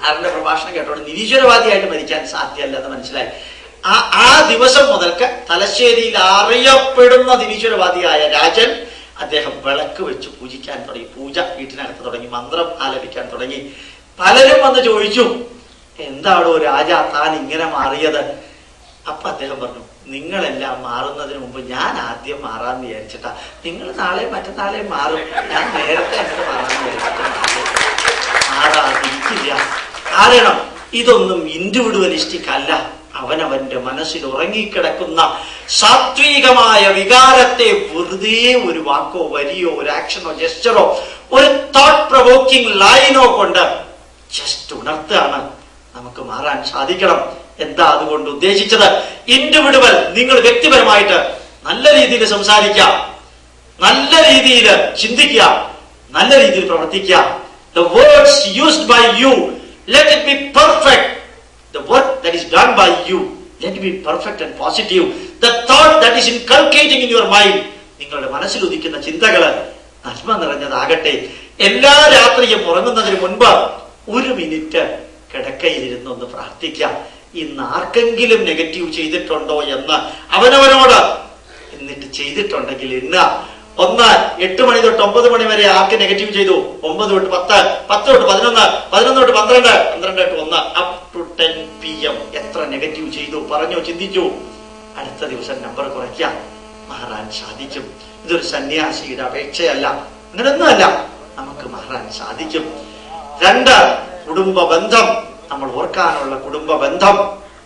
അവരുടെ പ്രഭാഷണം കേട്ടോണ്ട് നിരീശ്വരവാദിയായിട്ട് മരിക്കാൻ സാധ്യമല്ലെന്ന് മനസ്സിലായി ആ ആ ദിവസം മുതൽക്ക് തലശ്ശേരിയിൽ അറിയപ്പെടുന്ന നിരീശ്വരവാദിയായ രാജൻ അദ്ദേഹം വിളക്ക് വെച്ച് പൂജിക്കാൻ തുടങ്ങി പൂജ വീട്ടിനകത്ത് തുടങ്ങി മന്ത്രം ആലപിക്കാൻ തുടങ്ങി പലരും വന്ന് ചോദിച്ചു എന്താണോ രാജ താൻ ഇങ്ങനെ മാറിയത് അപ്പൊ അദ്ദേഹം പറഞ്ഞു നിങ്ങളെല്ലാം മാറുന്നതിന് മുമ്പ് ഞാൻ ആദ്യം മാറാന്ന് വിചാരിച്ചിട്ടാ നിങ്ങൾ നാളെ മറ്റന്നാളെ മാറും ഞാൻ നേരത്തെ അങ്ങനെ മാറാന്ന് വിചാരിച്ചിട്ടാ മാറാതിരിക്കില്ല കാരണം ഇതൊന്നും ഇൻഡിവിഡുവലിസ്റ്റിക് അല്ല അവനവന്റെ മനസ്സിൽ ഉറങ്ങിക്കിടക്കുന്ന സാത്വികമായ വികാരത്തെ വെറുതെ ഒരു വാക്കോ വരിയോ ഒരു ആക്ഷനോ ജസ്റ്ററോ ഒരു തോട്ട് പ്രൊവോക്കിംഗ് ലൈനോ കൊണ്ട് ജസ്റ്റ് ഉണർത്തുകയാണ് നമുക്ക് മാറാൻ സാധിക്കണം എന്താ അതുകൊണ്ട് ഉദ്ദേശിച്ചത് ഇൻഡിവിഡുവൽ നിങ്ങൾ വ്യക്തിപരമായിട്ട് നല്ല രീതിയിൽ സംസാരിക്കുക നല്ല രീതിയിൽ ചിന്തിക്കുക നല്ല രീതിയിൽ പ്രവർത്തിക്കുക the words used by you let it be perfect the work that is done by you let be perfect and positive the thought that is inculcating in your mind നിങ്ങളുടെ മനസ്സിൽ ഉദിക്കുന്ന ചിന്തകള് നന്മ നിറഞ്ഞതാകട്ടെ എല്ലാ രാത്രിയും ഉറങ്ങുന്നതിന് മുൻപ് ഒരു മിനിറ്റ് കിടക്കയിലിരുന്ന് ഒന്ന് പ്രാർത്ഥിക്കാം ഇന്ന് ആർക്കെങ്കിലും നെഗറ്റീവ് ചെയ്തിട്ടുണ്ടോ എന്ന് അവനവനോട് എന്നിട്ട് ചെയ്തിട്ടുണ്ടെങ്കിൽ ഇന്ന് ഒന്ന് എട്ട് മണി തൊട്ട് ഒമ്പത് മണി വരെ ആർക്ക് നെഗറ്റീവ് ചെയ്തു ഒമ്പത് തൊട്ട് പത്ത് പത്ത് തൊട്ട് പതിനൊന്ന് പതിനൊന്ന് തൊട്ട് പന്ത്രണ്ട് പന്ത്രണ്ട് തൊട്ട് ഒന്ന് up to ten P M എത്ര നെഗറ്റീവ് ചെയ്തു പറഞ്ഞു ചിന്തിച്ചു അടുത്ത ദിവസം നമ്പർ കുറയ്ക്കാം മാറാൻ സാധിക്കും ഇതൊരു സന്യാസിയുടെ അപേക്ഷയല്ല അങ്ങനൊന്നുമല്ല നമുക്ക് മാറാൻ സാധിക്കും രണ്ട് കുടുംബ ബന്ധം നമ്മൾ ഓർക്കാനുള്ള കുടുംബ ബന്ധം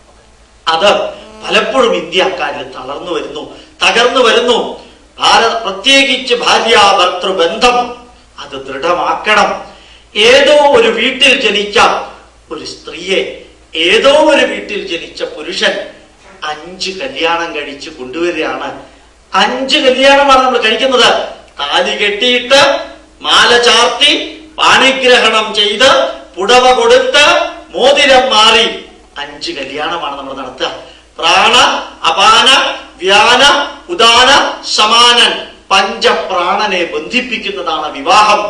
അത് പലപ്പോഴും ഇന്ത്യക്കാരിൽ തളർന്നു വരുന്നു തകർന്നു വരുന്നു ഭാരത പ്രത്യേകിച്ച് ഭാര്യ ഭർത്തൃബന്ധം അത് ദൃഢമാക്കണം ഏതോ ഒരു വീട്ടിൽ ജനിച്ച ഒരു സ്ത്രീയെ ഏതോ ഒരു വീട്ടിൽ ജനിച്ച പുരുഷൻ അഞ്ച് കല്യാണം കഴിച്ച് കൊണ്ടുവരികയാണ് അഞ്ച് കല്യാണമാണ് നമ്മൾ കഴിക്കുന്നത് താലി കെട്ടിയിട്ട് മാല ചാർത്തി പാണിഗ്രഹണം ചെയ്ത് പുടവ കൊടുത്ത് മോതിരം മാറി അഞ്ച് കല്യാണമാണ് നമ്മൾ നടത്തുക പ്രാണ അപാന വ്യാന ഉദാന സമാനൻ പഞ്ചപ്രാണനെ ബന്ധിപ്പിക്കുന്നതാണ് വിവാഹം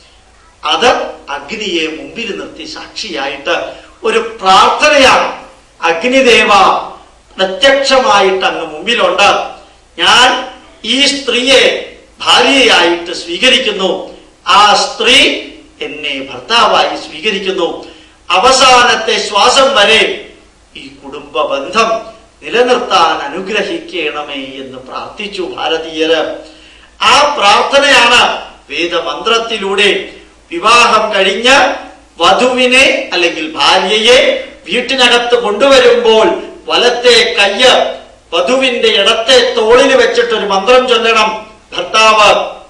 അത് അഗ്നിയെ മുമ്പിൽ നിർത്തി സാക്ഷിയായിട്ട് ഒരു പ്രാർത്ഥനയാണ് അഗ്നിദേവ പ്രത്യക്ഷമായിട്ട് അങ്ങ് മുമ്പിലുണ്ട് ഞാൻ ഈ സ്ത്രീയെ ഭാര്യയായിട്ട് സ്വീകരിക്കുന്നു ആ സ്ത്രീ എന്നെ ഭർത്താവായി സ്വീകരിക്കുന്നു അവസാനത്തെ ശ്വാസം വരെ ഈ കുടുംബ ബന്ധം നിലനിർത്താൻ അനുഗ്രഹിക്കണമേ എന്ന് പ്രാർത്ഥിച്ചു ഭാരതീയര് ആ പ്രാർത്ഥനയാണ് വേദമന്ത്രത്തിലൂടെ വിവാഹം കഴിഞ്ഞ് വധുവിനെ അല്ലെങ്കിൽ ഭാര്യയെ വീട്ടിനകത്ത് കൊണ്ടുവരുമ്പോൾ വലത്തെ കയ്യ് വധുവിന്റെ ഇടത്തെ തോളിൽ വെച്ചിട്ട് ഒരു മന്ത്രം ചൊല്ലണം ഭർത്താവ്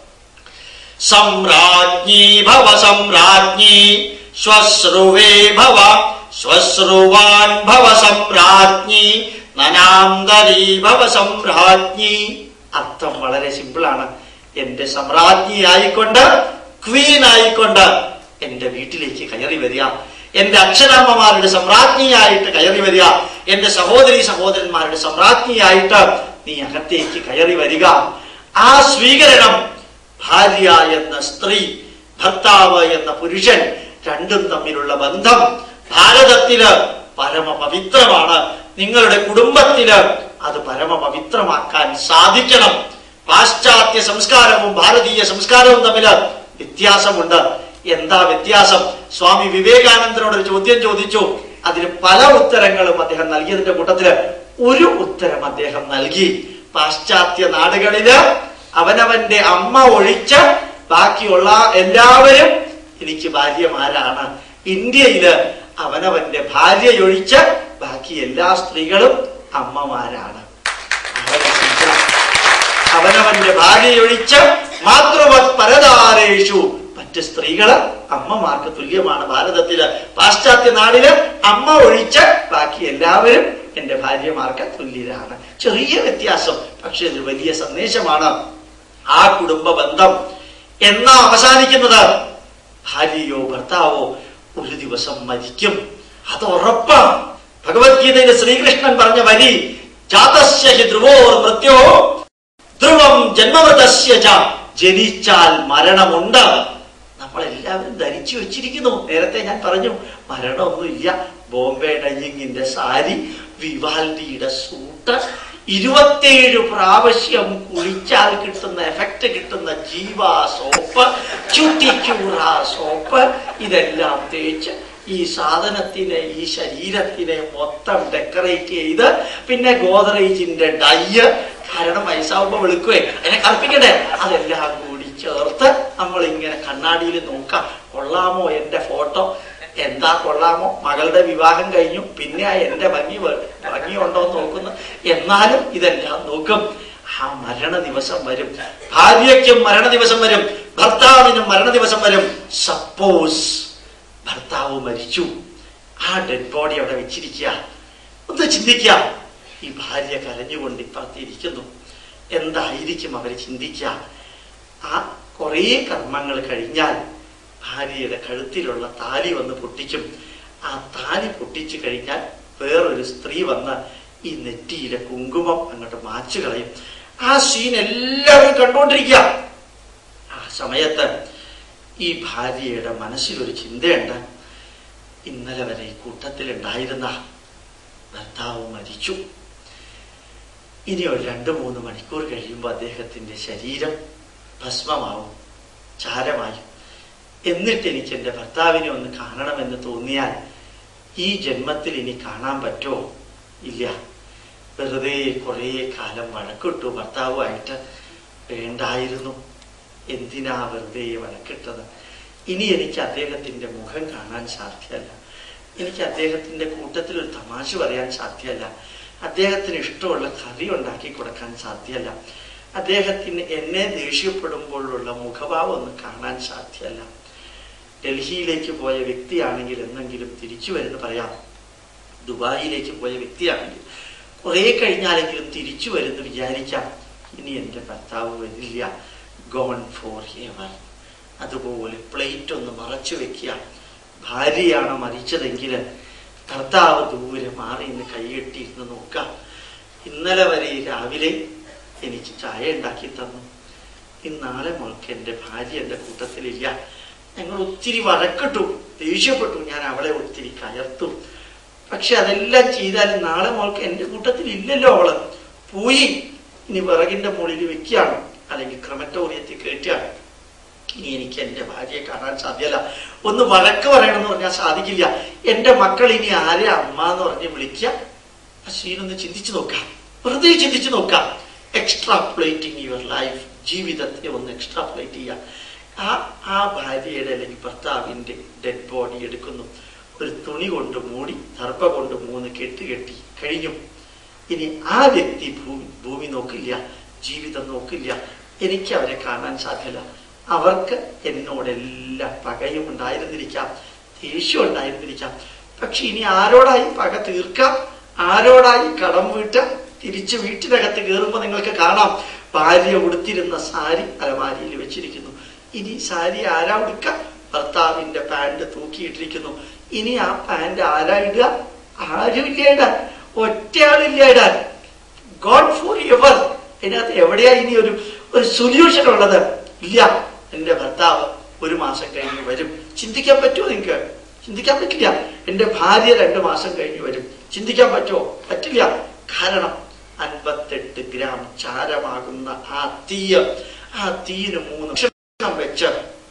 സംരാജ്ഞി ഭവ സംരാജ്ഞി ശ്വശ്രുവേ ഭവ ശ്വശ്രുവാൻ ഭവ സംരാജ്ഞി നനാന്തരീ ഭവ സംരാജ്ഞി അർത്ഥം വളരെ സിമ്പിളാണ് എന്റെ സമ്രാജ്ഞി ആയിക്കൊണ്ട് ക്വീൻ ആയിക്കൊണ്ട് എന്റെ വീട്ടിലേക്ക് കയറി വരിക എന്റെ അച്ഛനമ്മമാരുടെ സമ്രാജ്ഞിയായിട്ട് കയറി വരിക എന്റെ സഹോദരി സഹോദരന്മാരുടെ സമ്രാജ്ഞിയായിട്ട് നീ അകത്തേക്ക് കയറി വരിക ആ സ്വീകരണം ഭാര്യ എന്ന സ്ത്രീ ഭർത്താവ് എന്ന പുരുഷൻ രണ്ടും തമ്മിലുള്ള ബന്ധം ഭാരതത്തില് പരമ പവിത്രമാണ് നിങ്ങളുടെ കുടുംബത്തില് അത് പരമ പവിത്രമാക്കാൻ സാധിക്കണം പാശ്ചാത്യ സംസ്കാരവും ഭാരതീയ സംസ്കാരവും തമ്മിൽ വ്യത്യാസമുണ്ട് എന്താ വ്യത്യാസം സ്വാമി വിവേകാനന്ദനോട് ഒരു ചോദ്യം ചോദിച്ചു അതിന് പല ഉത്തരങ്ങളും അദ്ദേഹം നൽകിയതിന്റെ കൂട്ടത്തില് ഒരു ഉത്തരം അദ്ദേഹം നൽകി പാശ്ചാത്യ നാടുകളില് അവനവന്റെ അമ്മ ഒഴിച്ച് ബാക്കിയുള്ള എല്ലാവരും എനിക്ക് ഭാര്യമാരാണ് ഇന്ത്യയില് അവനവന്റെ ഭാര്യയൊഴിച്ച് ബാക്കി എല്ലാ സ്ത്രീകളും അമ്മമാരാണ് വളരെ simple ആണ്. അവനവന്റെ ഭാര്യയൊഴിച്ച് മാതൃവത് പരതാരേഷു മറ്റ് സ്ത്രീകള് അമ്മമാർക്ക് തുല്യമാണ് ഭാരതത്തില് പാശ്ചാത്യ നാടില് അമ്മ ഒഴിച്ച് ബാക്കി എല്ലാവരും എന്റെ ഭാര്യമാർക്ക് തുല്യരാണ് ചെറിയ വ്യത്യാസം പക്ഷെ ഇതൊരു വലിയ സന്ദേശമാണ് ആ കുടുംബ ബന്ധം എന്നാ അവസാനിക്കുന്നത് ഭാര്യയോ ഭർത്താവോ ഒരു ദിവസം മരിക്കും അത് ഉറപ്പാണ് ഭഗവത്ഗീതയിൽ ശ്രീകൃഷ്ണൻ പറഞ്ഞ വരി ജാതസ്യ ഹി ധ്രുവോർ മൃത്യോ ധ്രുവം ജന്മമൃതസ്യ ച ജനിച്ചാൽ മരണമുണ്ട് നമ്മളെല്ലാവരും ധരിച്ചു വെച്ചിരിക്കുന്നു നേരത്തെ ഞാൻ പറഞ്ഞു മരണമൊന്നുമില്ല ബോംബെ ഡയ്യിങ്ങിന്റെ സാരി വിവാൽഡിയുടെ സൂട്ട് ഇരുപത്തേഴ് പ്രാവശ്യം കുളിച്ചാൽ കിട്ടുന്ന എഫക്റ്റ് കിട്ടുന്ന ജീവ സോപ്പ് ചുട്ടിക്യൂറ സോപ്പ് ഇതെല്ലാം തേച്ച് ഈ സാധനത്തിനെ ഈ ശരീരത്തിനെ മൊത്തം ഡെക്കറേറ്റ് ചെയ്ത് പിന്നെ ഗോദറേജിന്റെ ഡയ്യ് കാരണം വയസ്സാവുമ്പോ വെളുക്കുവേ അതിനെ കളിപ്പിക്കണ്ടേ അതെല്ലാം കൂടി ചേർത്ത് നമ്മൾ ഇങ്ങനെ കണ്ണാടിയിൽ നോക്കാം കൊള്ളാമോ എന്റെ ഫോട്ടോ എന്താ കൊള്ളാമോ മകളുടെ വിവാഹം കഴിഞ്ഞു പിന്നെ എന്റെ ഭംഗി വേ- ഭംഗിയുണ്ടോ എന്ന് നോക്കുന്നു എന്നാലും ഇതെല്ലാം നോക്കും ആ മരണ ദിവസം വരും ഭാര്യയ്ക്കും മരണ ദിവസം വരും ഭർത്താവിനും മരണ ദിവസം വരും സപ്പോസ് ഭർത്താവ് മരിച്ചു ആ ഡെഡ് ബോഡി അവിടെ വെച്ചിരിക്കുക ഒന്ന് ചിന്തിക്കുക ഈ ഭാര്യ കരഞ്ഞുകൊണ്ട് ഇപ്പുറത്തിരിക്കുന്നു എന്തായിരിക്കും അവർ ചിന്തിക്കുക ആ കുറേ കർമ്മങ്ങൾ കഴിഞ്ഞാൽ ഭാര്യയുടെ കഴുത്തിലുള്ള താലി വന്ന് പൊട്ടിക്കും ആ താലി പൊട്ടിച്ചു കഴിഞ്ഞാൽ വേറൊരു സ്ത്രീ വന്ന് ഈ നെറ്റിയിലെ കുങ്കുമം അങ്ങോട്ട് മാച്ചു കളയും ആ സീൻ എല്ലാവരും കണ്ടുകൊണ്ടിരിക്കുക ആ സമയത്ത് ഈ ഭാര്യയുടെ മനസ്സിലൊരു ചിന്തയുണ്ട് ഇന്നലെ വരെ ഈ കൂട്ടത്തിലുണ്ടായിരുന്ന ഭർത്താവ് മരിച്ചു ഇനി ഒരു രണ്ട് മൂന്ന് മണിക്കൂർ കഴിയുമ്പോൾ അദ്ദേഹത്തിന്റെ ശരീരം ഭസ്മമാവും ചാരമായി എന്നിട്ട് എനിക്ക് എൻ്റെ ഭർത്താവിനെ ഒന്ന് കാണണമെന്ന് തോന്നിയാൽ ഈ ജന്മത്തിൽ ഇനി കാണാൻ പറ്റുമോ ഇല്ല വെറുതെ കുറേ കാലം വഴക്കിട്ടു ഭർത്താവുമായിട്ട് വേണ്ടായിരുന്നു എന്തിനാ വെറുതെ വഴക്കിട്ടത് ഇനി എനിക്ക് അദ്ദേഹത്തിന്റെ മുഖം കാണാൻ സാധ്യമല്ല എനിക്ക് അദ്ദേഹത്തിന്റെ കൂട്ടത്തിൽ ഒരു തമാശ പറയാൻ സാധ്യമല്ല അദ്ദേഹത്തിന് ഇഷ്ടമുള്ള കറി ഉണ്ടാക്കി കൊടുക്കാൻ സാധ്യമല്ല അദ്ദേഹത്തിന് എന്നെ ദേഷ്യപ്പെടുമ്പോഴുള്ള മുഖഭാവം ഒന്ന് കാണാൻ സാധ്യമല്ല ഡൽഹിയിലേക്ക് പോയ വ്യക്തിയാണെങ്കിൽ എന്നെങ്കിലും തിരിച്ചു വരുന്നു പറയാം ദുബായിലേക്ക് പോയ വ്യക്തിയാണെങ്കിൽ കുറെ കഴിഞ്ഞാലെങ്കിലും തിരിച്ചു വരുന്നു വിചാരിക്കാം ഇനി എൻ്റെ ഭർത്താവ് വരില്ല ഗോൺ ഫോർ എവർ അതുപോലെ പ്ലേറ്റ് ഒന്ന് മറച്ചു വെക്കുക ഭാര്യയാണ് മരിച്ചതെങ്കിൽ ഭർത്താവ് ദൂരെ മാറി ഇന്ന് കൈകെട്ടിയിരുന്ന് നോക്കാം ഇന്നലെ വരെ രാവിലെ എനിക്ക് ചായ ഉണ്ടാക്കി തന്നു ഇന്നാളെ മോൾക്ക് എൻ്റെ ഭാര്യ എൻ്റെ കൂട്ടത്തിലില്ല ഞങ്ങൾ ഒത്തിരി വഴക്കിട്ടു ദേഷ്യപ്പെട്ടു ഞാൻ അവളെ ഒത്തിരി കയർത്തു പക്ഷെ അതെല്ലാം ചെയ്താലും നാളെ മോൾക്ക് എൻ്റെ കൂട്ടത്തിൽ ഇല്ലല്ലോ അവള് പോയി ഇനി വിറകിന്റെ മുകളിൽ വെക്കുകയാണ് അല്ലെങ്കിൽ ക്രമറ്റോറിയത്തിൽ കയറ്റുകയാണ് ഇനി എനിക്ക് എൻ്റെ ഭാര്യയെ കാണാൻ സാധ്യമല്ല ഒന്ന് വഴക്ക് പറയണമെന്ന് പറഞ്ഞാൽ സാധിക്കില്ല എൻ്റെ മക്കൾ ഇനി ആരെ അമ്മ എന്ന് പറഞ്ഞ് വിളിക്കുക ആ സീനൊന്ന് ചിന്തിച്ചു നോക്കാം വെറുതെ ചിന്തിച്ചു നോക്കാം എക്സ്ട്രാപ്ലേറ്റിംഗ് യുവർ ലൈഫ് ജീവിതത്തെ ഒന്ന് എക്സ്ട്രാപ്ലേറ്റ് ചെയ്യുക ആ ആ ഭാര്യയുടെ അല്ലെങ്കിൽ ഭർത്താവിന്റെ ഡെഡ് ബോഡി എടുക്കുന്നു ഒരു തുണി കൊണ്ട് മൂടി ദർഭ കൊണ്ട് മൂന്ന് കെട്ട് കെട്ടി കഴിഞ്ഞു ഇനി ആ വ്യക്തി ഭൂമി ഭൂമി നോക്കില്ല ജീവിതം നോക്കില്ല എനിക്ക് അവരെ കാണാൻ സാധ്യമല്ല അവർക്ക് എന്നോടെല്ലാം പകയും ഉണ്ടായിരുന്നിരിക്കാം ദേഷ്യം ഉണ്ടായിരുന്നിരിക്കാം പക്ഷെ ഇനി ആരോടായി പക തീർക്കാം ആരോടായി കടം വീട്ടാം തിരിച്ച് വീട്ടിനകത്ത് കയറുമ്പോൾ നിങ്ങൾക്ക് കാണാം ഭാര്യ ഉടുത്തിരുന്ന സാരി അലമാരിയിൽ വെച്ചിരിക്കുന്നു ഇനി സാരി ആരാ ഉടുക്ക ഭർത്താവിന്റെ പാന്റ് തൂക്കിയിട്ടിരിക്കുന്നു ഇനി ആ പാന്റ് ആരാ ഇടുക ആരുമില്ല ഇടാൻ ഒറ്റയാളില്ല ഇടാൻ ഗോഡ് ഫോർ എവർ ഇതിനകത്ത് എവിടെയാ ഇനി ഒരു ഒരു സൊല്യൂഷൻ ഉള്ളത് ഇല്ല എന്റെ ഭർത്താവ് ഒരു മാസം കഴിഞ്ഞ് വരും ചിന്തിക്കാൻ പറ്റുമോ നിങ്ങൾക്ക് ചിന്തിക്കാൻ പറ്റില്ല എന്റെ ഭാര്യ രണ്ട് മാസം കഴിഞ്ഞ് വരും ചിന്തിക്കാൻ പറ്റുമോ പറ്റില്ല കാരണം അൻപത്തെട്ട് ഗ്രാം ചാരമാകുന്ന ആ തീയ ആ തീയിന് മൂന്ന് ഭക്ഷണം വെച്ച്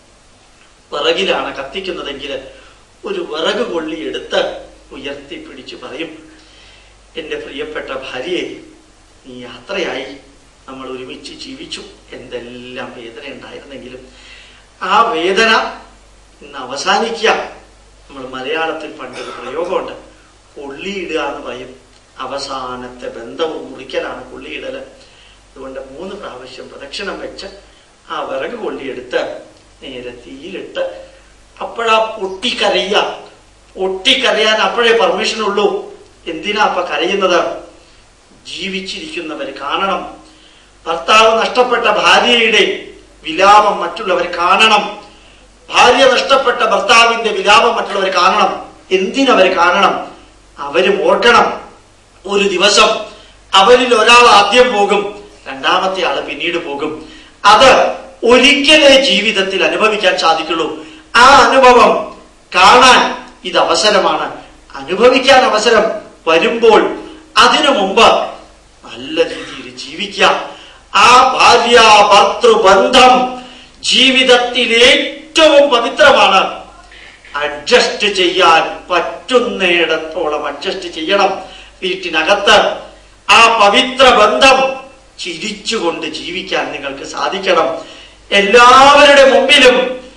വിറകിലാണ് കത്തിക്കുന്നതെങ്കിൽ ഒരു വിറക് കൊള്ളി എടുത്ത് ഉയർത്തി പിടിച്ചു പറയും എന്റെ പ്രിയപ്പെട്ട ഭാര്യയെ നീ യാത്രയായി നമ്മൾ ഒരുമിച്ച് ജീവിച്ചു എന്തെല്ലാം വേദന ഉണ്ടായിരുന്നെങ്കിലും ആ വേദന ഇന്ന് അവസാനിക്കുക നമ്മൾ മലയാളത്തിൽ പണ്ടൊരു പ്രയോഗമുണ്ട് കൊള്ളിയിടുക എന്ന് പറയും അവസാനത്തെ ബന്ധവും മുറിക്കലാണ് കൊള്ളിയിടല് അതുകൊണ്ട് മൂന്ന് പ്രാവശ്യം പ്രദക്ഷിണം വെച്ച് ആ വിറക് കൊള്ളിയെടുത്ത് നേരെ തീയിലിട്ട് അപ്പോഴാ പൊട്ടിക്കരയുക പൊട്ടിക്കരയാൻ അപ്പോഴേ പെർമിഷൻ ഉള്ളൂ എന്തിനാ അപ്പൊ കരയുന്നത് ജീവിച്ചിരിക്കുന്നവർ കാണണം ഭർത്താവ് നഷ്ടപ്പെട്ട ഭാര്യയുടെ വിലാപം മറ്റുള്ളവർ കാണണം ഭാര്യ നഷ്ടപ്പെട്ട ഭർത്താവിന്റെ വിലാപം മറ്റുള്ളവർ കാണണം എന്തിനവർ കാണണം അവരും ഓർക്കണം ഒരു ദിവസം അവരിൽ ഒരാൾ ആദ്യം പോകും രണ്ടാമത്തെ ആള് പിന്നീട് പോകും അത് ഒരിക്കലേ ജീവിതത്തിൽ അനുഭവിക്കാൻ സാധിക്കുള്ളൂ ആ അനുഭവം കാണാൻ ഇത് അവസരമാണ് അനുഭവിക്കാൻ അവസരം വരുമ്പോൾ അതിനു മുമ്പ് നല്ല രീതിയിൽ ജീവിക്കാം ആ ഭാര്യ ഭർത്തൃബന്ധം ജീവിതത്തിൽ ഏറ്റവും പവിത്രമാണ് അഡ്ജസ്റ്റ് ചെയ്യാൻ പറ്റുന്നിടത്തോളം അഡ്ജസ്റ്റ് ചെയ്യണം വീട്ടിനകത്ത് ആ പവിത്ര ബന്ധം ചിരിച്ചുകൊണ്ട് ജീവിക്കാൻ നിങ്ങൾക്ക് സാധിക്കണം എല്ലാവരുടെ മുമ്പിലും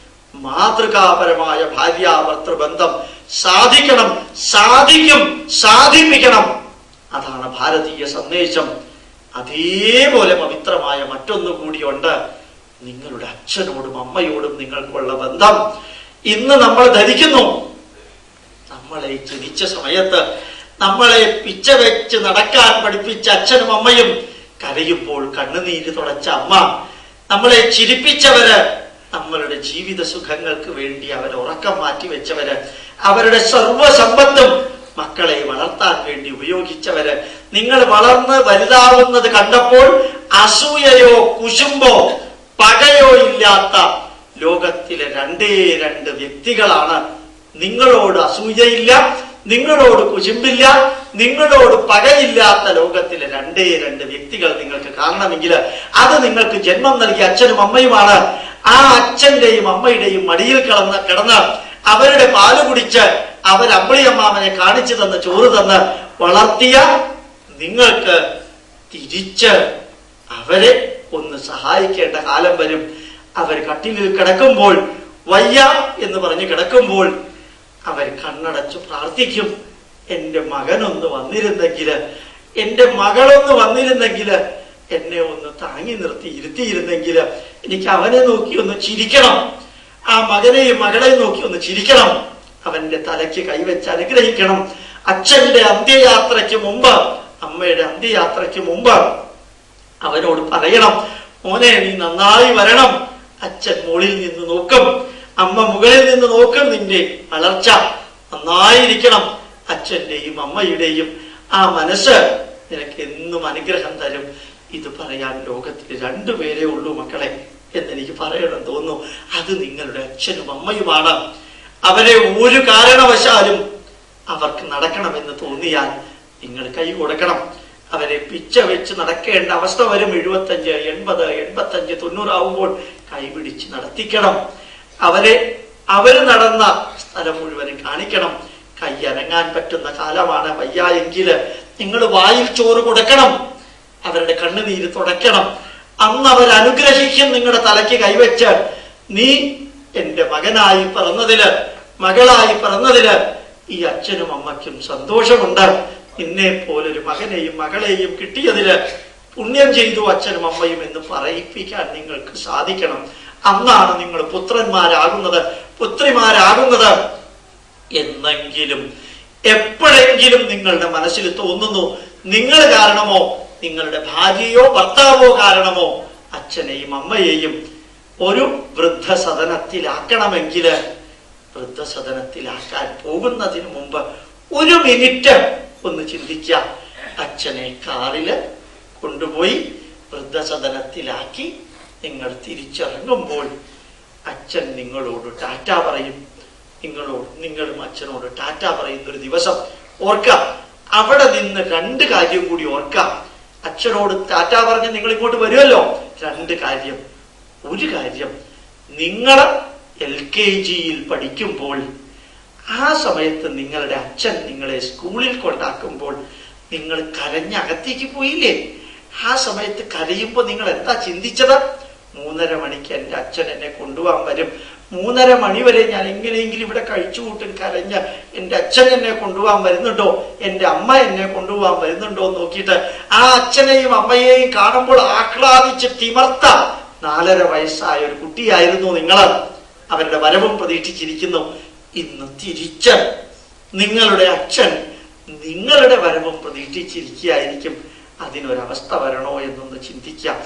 മാതൃകാപരമായ ഭാര്യ ഭർത്തൃബന്ധം സാധിക്കണം സാധിക്കും സാധിപ്പിക്കണം അതാണ് ഭാരതീയ സന്ദേശം അതേപോലെ പവിത്രമായ മറ്റൊന്നു കൂടിയുണ്ട് നിങ്ങളുടെ അച്ഛനോടും അമ്മയോടും നിങ്ങൾക്കുള്ള ബന്ധം ഇന്ന് നമ്മൾ ധരിക്കുന്നു നമ്മളെ ജനിച്ച സമയത്ത് നമ്മളെ പിച്ച വെച്ച് നടക്കാൻ പഠിപ്പിച്ച അച്ഛനും അമ്മയും കരയുമ്പോൾ കണ്ണുനീര് തുടച്ച അമ്മ നമ്മളെ ചിരിപ്പിച്ചവര് നമ്മളുടെ ജീവിത സുഖങ്ങൾക്ക് വേണ്ടി അവർ ഉറക്കം മാറ്റി വെച്ചവര് അവരുടെ സർവസമ്പത്തും മക്കളെ വളർത്താൻ വേണ്ടി ഉപയോഗിച്ചവര് നിങ്ങൾ വളർന്ന് വലുതാവുന്നത് കണ്ടപ്പോൾ അസൂയയോ കുശുമ്പോ പകയോ ഇല്ലാത്ത ലോകത്തിലെ രണ്ടേ രണ്ട് വ്യക്തികളാണ് നിങ്ങളോട് അസൂയയില്ല നിങ്ങളോട് കുശുമ്പില്ല നിങ്ങളോട് പകയില്ലാത്ത ലോകത്തിലെ രണ്ടേ രണ്ട് വ്യക്തികൾ നിങ്ങൾക്ക് കാണണമെങ്കിൽ അത് നിങ്ങൾക്ക് ജന്മം നൽകിയ അച്ഛനും അമ്മയുമാണ് ആ അച്ഛന്റെയും അമ്മയുടെയും മടിയിൽ കിടന്ന് കിടന്ന് അവരുടെ പാല് കുടിച്ച് അവർ അമ്പിളിയമ്മാമനെ കാണിച്ചു തന്ന് ചോറ് തന്ന് വളർത്തിയ നിങ്ങൾക്ക് തിരിച്ച് അവരെ ഒന്ന് സഹായിക്കേണ്ട കാലം വരും അവർ കട്ടിലിൽ കിടക്കുമ്പോൾ വയ്യ എന്ന് പറഞ്ഞ് കിടക്കുമ്പോൾ അവർ കണ്ണടച്ച് പ്രാർത്ഥിക്കും എന്റെ മകനൊന്ന് വന്നിരുന്നെങ്കില് എന്റെ മകളൊന്ന് വന്നിരുന്നെങ്കില് എന്നെ ഒന്ന് താങ്ങി നിർത്തി ഇരുത്തിയിരുന്നെങ്കില് എനിക്ക് അവനെ നോക്കി ഒന്ന് ചിരിക്കണം ആ മകനെയും മകളെയും നോക്കി ഒന്ന് ചിരിക്കണം അവന്റെ തലയ്ക്ക് കൈവച്ച് അനുഗ്രഹിക്കണം അച്ഛന്റെ അന്ത്യയാത്രയ്ക്ക് മുമ്പ് അമ്മയുടെ അന്ത്യയാത്രയ്ക്ക് മുമ്പ് അവനോട് പറയണം മോനെ നീ നന്നായി വരണം അച്ഛൻ മുകളിൽ നിന്ന് നോക്കും അമ്മ മുകളിൽ നിന്ന് നോക്കും നിന്റെ വളർച്ച നന്നായിരിക്കണം അച്ഛന്റെയും അമ്മയുടെയും ആ മനസ്സ് നിനക്ക് എന്നും അനുഗ്രഹം തരും ഇത് പറയാൻ ലോകത്തിൽ രണ്ടുപേരേ ഉള്ളൂ മക്കളെ എന്നെനിക്ക് പറയണം തോന്നുന്നു അത് നിങ്ങളുടെ അച്ഛനും അമ്മയുമാണ് അവരെ ഒരു കാരണവശാലും അവർക്ക് നടക്കണമെന്ന് തോന്നിയാൽ നിങ്ങൾ കൈ കൊടുക്കണം അവരെ പിച്ച വെച്ച് നടക്കേണ്ട അവസ്ഥ വരും എഴുപത്തഞ്ച് എൺപത് എൺപത്തഞ്ച് തൊണ്ണൂറാവുമ്പോൾ കൈപിടിച്ച് നടത്തിക്കണം അവരെ അവര് നടന്ന സ്ഥലം മുഴുവനും കാണിക്കണം കൈ അനങ്ങാൻ പറ്റുന്ന കാലമാണ് വയ്യ എങ്കില് നിങ്ങൾ വായിൽ ചോറ് കൊടുക്കണം അവരുടെ കണ്ണുനീര് തുടയ്ക്കണം അന്ന് അവർ അനുഗ്രഹിക്കും നിങ്ങളുടെ തലയ്ക്ക് കൈവച്ച് നീ എന്റെ മകനായി പിറന്നതില് മകളായി പിറന്നതില് ഈ അച്ഛനും അമ്മയ്ക്കും സന്തോഷമുണ്ട് നിന്നെ പോലൊരു മകനെയും മകളെയും കിട്ടിയതില് പുണ്യം ചെയ്തു അച്ഛനും അമ്മയും എന്ന് പറയിപ്പിക്കാൻ നിങ്ങൾക്ക് സാധിക്കണം അന്നാണ് നിങ്ങൾ പുത്രന്മാരാകുന്നത് പുത്രിമാരാകുന്നത് എന്നെങ്കിലും എപ്പോഴെങ്കിലും നിങ്ങളുടെ മനസ്സിൽ തോന്നുന്നു നിങ്ങൾ കാരണമോ നിങ്ങളുടെ ഭാര്യയോ ഭർത്താവോ കാരണമോ അച്ഛനെയും അമ്മയെയും ഒരു വൃദ്ധസദനത്തിലാക്കണമെങ്കിൽ വൃദ്ധസദനത്തിലാക്കാൻ പോകുന്നതിന് മുമ്പ് ഒരു മിനിറ്റ് ഒന്ന് ചിന്തിക്കുക അച്ഛനെ കാറില് കൊണ്ടുപോയി വൃദ്ധസദനത്തിലാക്കി നിങ്ങൾ തിരിച്ചിറങ്ങുമ്പോൾ അച്ഛൻ നിങ്ങളോട് ടാറ്റ പറയും നിങ്ങളോട് നിങ്ങളും അച്ഛനോട് ടാറ്റ പറയുന്ന ഒരു ദിവസം ഓർക്കാം അവിടെ നിന്ന് രണ്ട് കാര്യം കൂടി ഓർക്കാം അച്ഛനോട് ടാറ്റ പറഞ്ഞ് നിങ്ങൾ ഇങ്ങോട്ട് വരുമല്ലോ രണ്ട് കാര്യം ഒരു കാര്യം നിങ്ങൾ എൽ കെ ജിയിൽ പഠിക്കുമ്പോൾ ആ സമയത്ത് നിങ്ങളുടെ അച്ഛൻ നിങ്ങളെ സ്കൂളിൽ കൊണ്ടാക്കുമ്പോൾ നിങ്ങൾ കരഞ്ഞ് അകത്തേക്ക് പോയില്ലേ ആ സമയത്ത് കരയുമ്പോൾ നിങ്ങൾ എന്താ ചിന്തിച്ചത് മൂന്നര മണിക്ക് എൻ്റെ അച്ഛൻ എന്നെ കൊണ്ടുപോകാൻ വരും മൂന്നര മണി വരെ ഞാൻ എങ്ങനെയെങ്കിലും ഇവിടെ കഴിച്ചു കൂട്ടും കരഞ്ഞ് എൻ്റെ അച്ഛൻ എന്നെ കൊണ്ടുപോകാൻ വരുന്നുണ്ടോ എൻ്റെ അമ്മ എന്നെ കൊണ്ടുപോകാൻ വരുന്നുണ്ടോ എന്ന് നോക്കിയിട്ട് ആ അച്ഛനെയും അമ്മയെയും കാണുമ്പോൾ ആഹ്ലാദിച്ച് തിമർത്ത നാലര വയസ്സായ ഒരു കുട്ടിയായിരുന്നു നിങ്ങൾ അവരുടെ വരവും പ്രതീക്ഷിച്ചിരിക്കുന്നു ഇന്ന് തിരിച്ച് നിങ്ങളുടെ അച്ഛൻ നിങ്ങളുടെ വരവും പ്രതീക്ഷിച്ചിരിക്കുകയായിരിക്കും അതിനൊരവസ്ഥ വരണോ എന്നൊന്ന് ചിന്തിക്കാം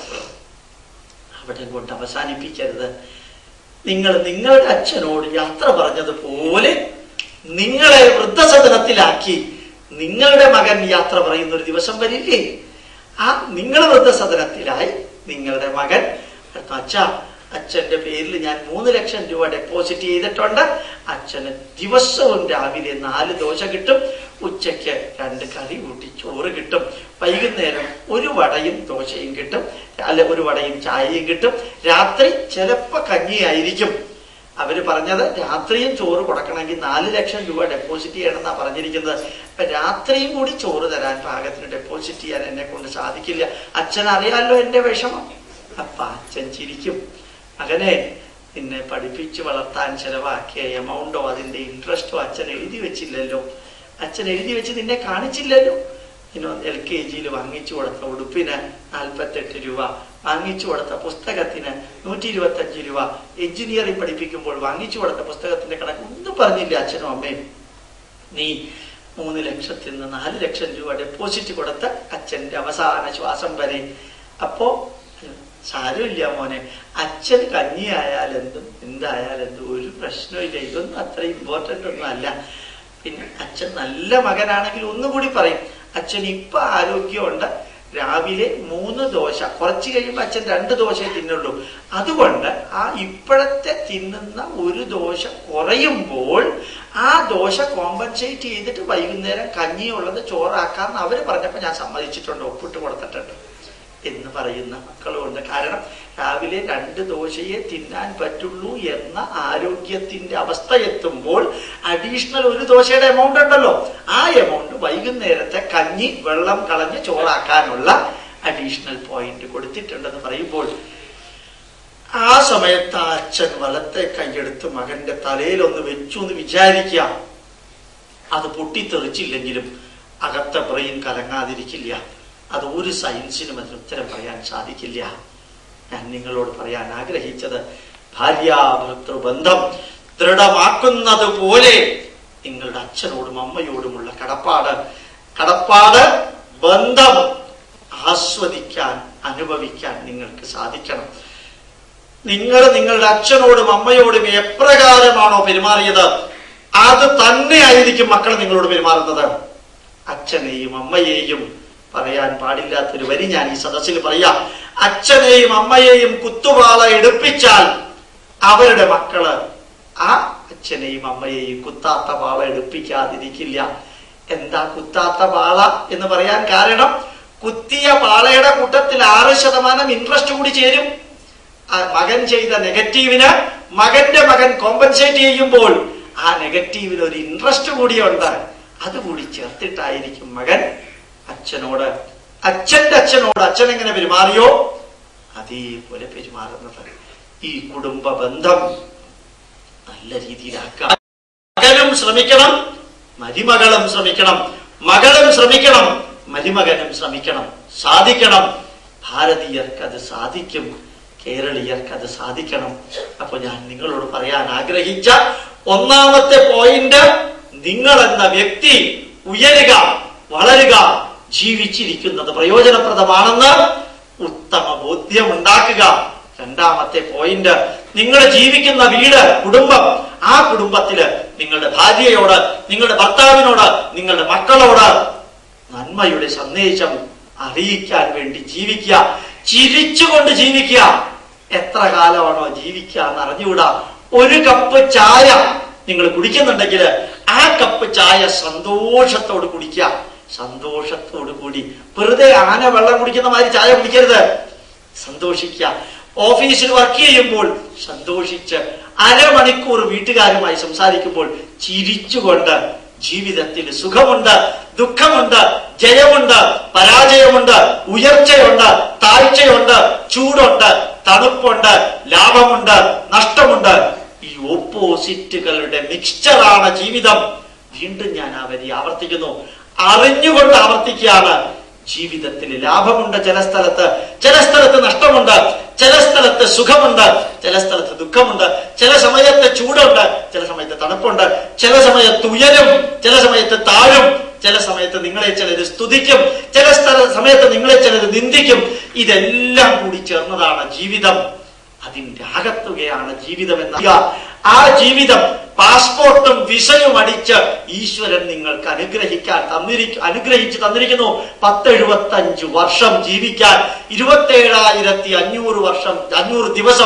അവിടെ കൊണ്ട് അവസാനിപ്പിക്കരുത് നിങ്ങൾ നിങ്ങളുടെ അച്ഛനോട് യാത്ര പറഞ്ഞതുപോലെ നിങ്ങളെ വൃദ്ധസദനത്തിലാക്കി നിങ്ങളുടെ മകൻ യാത്ര പറയുന്ന ഒരു ദിവസം വരില്ലേ ആ നിങ്ങൾ വൃദ്ധസദനത്തിലായി നിങ്ങളുടെ മകൻ അച്ഛ അച്ഛന്റെ പേരിൽ ഞാൻ മൂന്ന് ലക്ഷം രൂപ ഡെപ്പോസിറ്റ് ചെയ്തിട്ടുണ്ട് അച്ഛന് ദിവസവും രാവിലെ നാല് ദോശ കിട്ടും ഉച്ചയ്ക്ക് രണ്ട് കറി കൂട്ടി ചോറ് കിട്ടും വൈകുന്നേരം ഒരു വടയും ദോശയും കിട്ടും അല്ല ഒരു വടയും ചായയും കിട്ടും രാത്രി ചിലപ്പോ കഞ്ഞിയായിരിക്കും അവര് പറഞ്ഞത് രാത്രിയും ചോറ് കൊടുക്കണമെങ്കിൽ നാല് ലക്ഷം രൂപ ഡെപ്പോസിറ്റ് ചെയ്യണമെന്നാ പറഞ്ഞിരിക്കുന്നത് അപ്പൊ രാത്രിയും കൂടി ചോറ് തരാൻ പാകത്തിന് ഡെപ്പോസിറ്റ് ചെയ്യാൻ എന്നെ കൊണ്ട് സാധിക്കില്ല അച്ഛൻ അറിയാലോ എന്റെ വിഷമം അപ്പൊ അച്ഛൻ ചിരിക്കും മകനെ നിന്നെ പഠിപ്പിച്ച് വളർത്താൻ ചെലവാക്കിയ എമൗണ്ടോ അതിന്റെ ഇൻട്രസ്റ്റോ അച്ഛൻ എഴുതി വെച്ചില്ലല്ലോ അച്ഛൻ എഴുതി വെച്ച് നിന്നെ കാണിച്ചില്ലല്ലോ ഇനോ എൽ കെ ജിയിൽ വാങ്ങിച്ചു കൊടുത്ത ഉടുപ്പിന് നാൽപ്പത്തെട്ട് രൂപ വാങ്ങിച്ചു കൊടുത്ത പുസ്തകത്തിന് നൂറ്റി ഇരുപത്തി അഞ്ച് രൂപ എഞ്ചിനീയറിംഗ് പഠിപ്പിക്കുമ്പോൾ വാങ്ങിച്ചു കൊടുത്ത പുസ്തകത്തിന്റെ കണക്ക് ഒന്നും പറഞ്ഞില്ല അച്ഛനും അമ്മയും നീ മൂന്ന് ലക്ഷത്തിൽ നിന്ന് നാല് ലക്ഷം രൂപ ഡെപ്പോസിറ്റ് കൊടുത്ത അച്ഛന്റെ അവസാന ശ്വാസം വരെ അപ്പോ സാരമില്ല മോനെ അച്ഛൻ കഞ്ഞിയായാലെന്തും എന്തായാലെന്തും ഒരു പ്രശ്നമില്ല ഇതൊന്നും അത്ര ഇമ്പോർട്ടന്റ് ഒന്നും അല്ല പിന്നെ അച്ഛൻ നല്ല മകനാണെങ്കിൽ ഒന്നുകൂടി പറയും അച്ഛൻ ഇപ്പൊ ആരോഗ്യമുണ്ട് രാവിലെ മൂന്ന് ദോശ കുറച്ച് കഴിയുമ്പോൾ അച്ഛൻ രണ്ട് ദോശയെ തിന്നുള്ളൂ അതുകൊണ്ട് ആ ഇപ്പോഴത്തെ തിന്നുന്ന ഒരു ദോശ കുറയുമ്പോൾ ആ ദോശ കോമ്പൻസേറ്റ് ചെയ്തിട്ട് വൈകുന്നേരം കഞ്ഞിയുള്ളത് ചോറാക്കാന്ന് അവര് പറഞ്ഞപ്പോ ഞാൻ സമ്മതിച്ചിട്ടുണ്ട് ഒപ്പിട്ട് കൊടുത്തിട്ടുണ്ട് എന്ന് പറയുന്ന മക്കളുമുണ്ട് കാരണം രാവിലെ രണ്ട് ദോശയെ തിന്നാൻ പറ്റുള്ളൂ എന്ന ആരോഗ്യത്തിന്റെ അവസ്ഥ എത്തുമ്പോൾ അഡീഷണൽ ഒരു ദോശയുടെ എമൗണ്ട് ഉണ്ടല്ലോ ആ എമൗണ്ട് വൈകുന്നേരത്തെ കഞ്ഞി വെള്ളം കളഞ്ഞ് ചോറാക്കാനുള്ള അഡീഷണൽ പോയിന്റ് കൊടുത്തിട്ടുണ്ടെന്ന് പറയുമ്പോൾ ആ സമയത്ത് ആ അച്ഛൻ വലത്തെ കൈയെടുത്ത് മകന്റെ തലയിൽ ഒന്ന് വെച്ചു എന്ന് വിചാരിക്കുക അത് പൊട്ടിത്തെറിച്ചില്ലെങ്കിലും അകത്തെ ബ്രെയിൻ കലങ്ങാതിരിക്കില്ല അത് ഒരു സയൻസിനും അതിന് ഉത്തരം പറയാൻ സാധിക്കില്ല ഞാൻ നിങ്ങളോട് പറയാൻ ആഗ്രഹിച്ചത് ഭാര്യാഭർത്തൃബന്ധം ദൃഢമാക്കുന്നത് പോലെ നിങ്ങളുടെ അച്ഛനോടും അമ്മയോടുമുള്ള കടപ്പാട് കടപ്പാട് ബന്ധം ആസ്വദിക്കാൻ അനുഭവിക്കാൻ നിങ്ങൾക്ക് സാധിക്കണം നിങ്ങൾ നിങ്ങളുടെ അച്ഛനോടും അമ്മയോടും എപ്രകാരമാണോ പെരുമാറിയത് അത് തന്നെയായിരിക്കും മക്കൾ നിങ്ങളോട് പെരുമാറുന്നത് അച്ഛനെയും അമ്മയെയും പറയാൻ പാടില്ലാത്തൊരു വരി ഞാൻ ഈ സദസ്സിൽ പറയാം അച്ഛനെയും അമ്മയെയും കുത്തുവാള എടുപ്പിച്ചാൽ അവരുടെ മക്കള് ആ അച്ഛനെയും അമ്മയെയും കുത്താത്ത പാള എടുപ്പിക്കാതിരിക്കില്ല എന്താ കുത്താത്ത പാള എന്ന് പറയാൻ കാരണം കുത്തിയ പാളയുടെ കൂട്ടത്തിൽ ആറ് ശതമാനം ഇൻട്രസ്റ്റ് കൂടി ചേരും ആ മകൻ ചെയ്ത നെഗറ്റീവിന് മകന്റെ മകൻ കോമ്പൻസേറ്റ് ചെയ്യുമ്പോൾ ആ നെഗറ്റീവിന് ഒരു ഇൻട്രസ്റ്റ് കൂടിയുണ്ട് അതുകൂടി ചേർത്തിട്ടായിരിക്കും മകൻ അച്ഛനോട് അച്ഛന്റെ അച്ഛനോട് അച്ഛൻ എങ്ങനെ പെരുമാറിയോ അതേപോലെ പെരുമാറുന്നത് ഈ കുടുംബ ബന്ധം നല്ല രീതിയിലാക്കാം മകനും ശ്രമിക്കണം മരുമകളും ശ്രമിക്കണം മകളും ശ്രമിക്കണം മരുമകനും ശ്രമിക്കണം സാധിക്കണം ഭാരതീയർക്ക് അത് സാധിക്കും കേരളീയർക്ക് അത് സാധിക്കണം അപ്പൊ ഞാൻ നിങ്ങളോട് പറയാൻ ആഗ്രഹിച്ച ഒന്നാമത്തെ പോയിന്റ് നിങ്ങൾ എന്ന വ്യക്തി ഉയരുക വളരുക ജീവിച്ചിരിക്കുന്നത് പ്രയോജനപ്രദമാണെന്ന് ഉത്തമ ബോധ്യമുണ്ടാക്കുക രണ്ടാമത്തെ പോയിന്റ് നിങ്ങൾ ജീവിക്കുന്ന വീട് കുടുംബം ആ കുടുംബത്തില് നിങ്ങളുടെ ഭാര്യയോട് നിങ്ങളുടെ ഭർത്താവിനോട് നിങ്ങളുടെ മക്കളോട് നന്മയുടെ സന്ദേശം അറിയിക്കാൻ വേണ്ടി ജീവിക്കുക ചിരിച്ചുകൊണ്ട് ജീവിക്കുക എത്ര കാലമാണോ ജീവിക്കുക എന്ന് അറിഞ്ഞുകൂടാ ഒരു കപ്പ് ചായ നിങ്ങൾ കുടിക്കുന്നുണ്ടെങ്കിൽ ആ കപ്പ് ചായ സന്തോഷത്തോട് കുടിക്കുക സന്തോഷത്തോടു കൂടി വെറുതെ ആന വെള്ളം കുടിക്കുന്ന മാതിരി ചായ കുടിക്കരുത് സന്തോഷിക്കുക ഓഫീസിൽ വർക്ക് ചെയ്യുമ്പോൾ സന്തോഷിച്ച് അരമണിക്കൂർ വീട്ടുകാരുമായി സംസാരിക്കുമ്പോൾ ചിരിച്ചുകൊണ്ട് ജീവിതത്തിൽ സുഖമുണ്ട് ദുഃഖമുണ്ട് ജയമുണ്ട് പരാജയമുണ്ട് ഉയർച്ചയുണ്ട് താഴ്ചയുണ്ട് ചൂടുണ്ട് തണുപ്പുണ്ട് ലാഭമുണ്ട് നഷ്ടമുണ്ട് ഈ ഓപ്പോസിറ്റുകളുടെ മിക്സ്ചറാണ് ജീവിതം വീണ്ടും ഞാൻ ആ വരി ആവർത്തിക്കുന്നു അറിഞ്ഞുകൊണ്ട് ആവർത്തിക്കുകയാണ് ജീവിതത്തിൽ ലാഭമുണ്ട് ചില സ്ഥലത്ത് ചില സ്ഥലത്ത് നഷ്ടമുണ്ട് ചില സ്ഥലത്ത് സുഖമുണ്ട് ചില സ്ഥലത്ത് ദുഃഖമുണ്ട് ചില സമയത്ത് ചൂടുണ്ട് ചില സമയത്ത് തണുപ്പുണ്ട് ചില സമയത്ത് ഉയരും ചില സമയത്ത് താഴും ചില സമയത്ത് നിങ്ങളെ ചിലർ സ്തുതിക്കും ചില സ്ഥല സമയത്ത് നിങ്ങളെ ചിലർ നിന്ദിക്കും ഇതെല്ലാം കൂടി ചേർന്നതാണ് ജീവിതം അതിന്റെ ആകത്തുകയാണ് ജീവിതം എന്ന ആ ജീവിതം പാസ്പോർട്ടും വിസയും അടിച്ച് ഈശ്വരൻ നിങ്ങൾക്ക് അനുഗ്രഹിക്കാൻ തന്നിരി അനുഗ്രഹിച്ച് തന്നിരിക്കുന്നു പത്തെഴുപത്തഞ്ച് വർഷം ജീവിക്കാൻ ഇരുപത്തേഴായിരത്തി അഞ്ഞൂറ് വർഷം അഞ്ഞൂറ് ദിവസം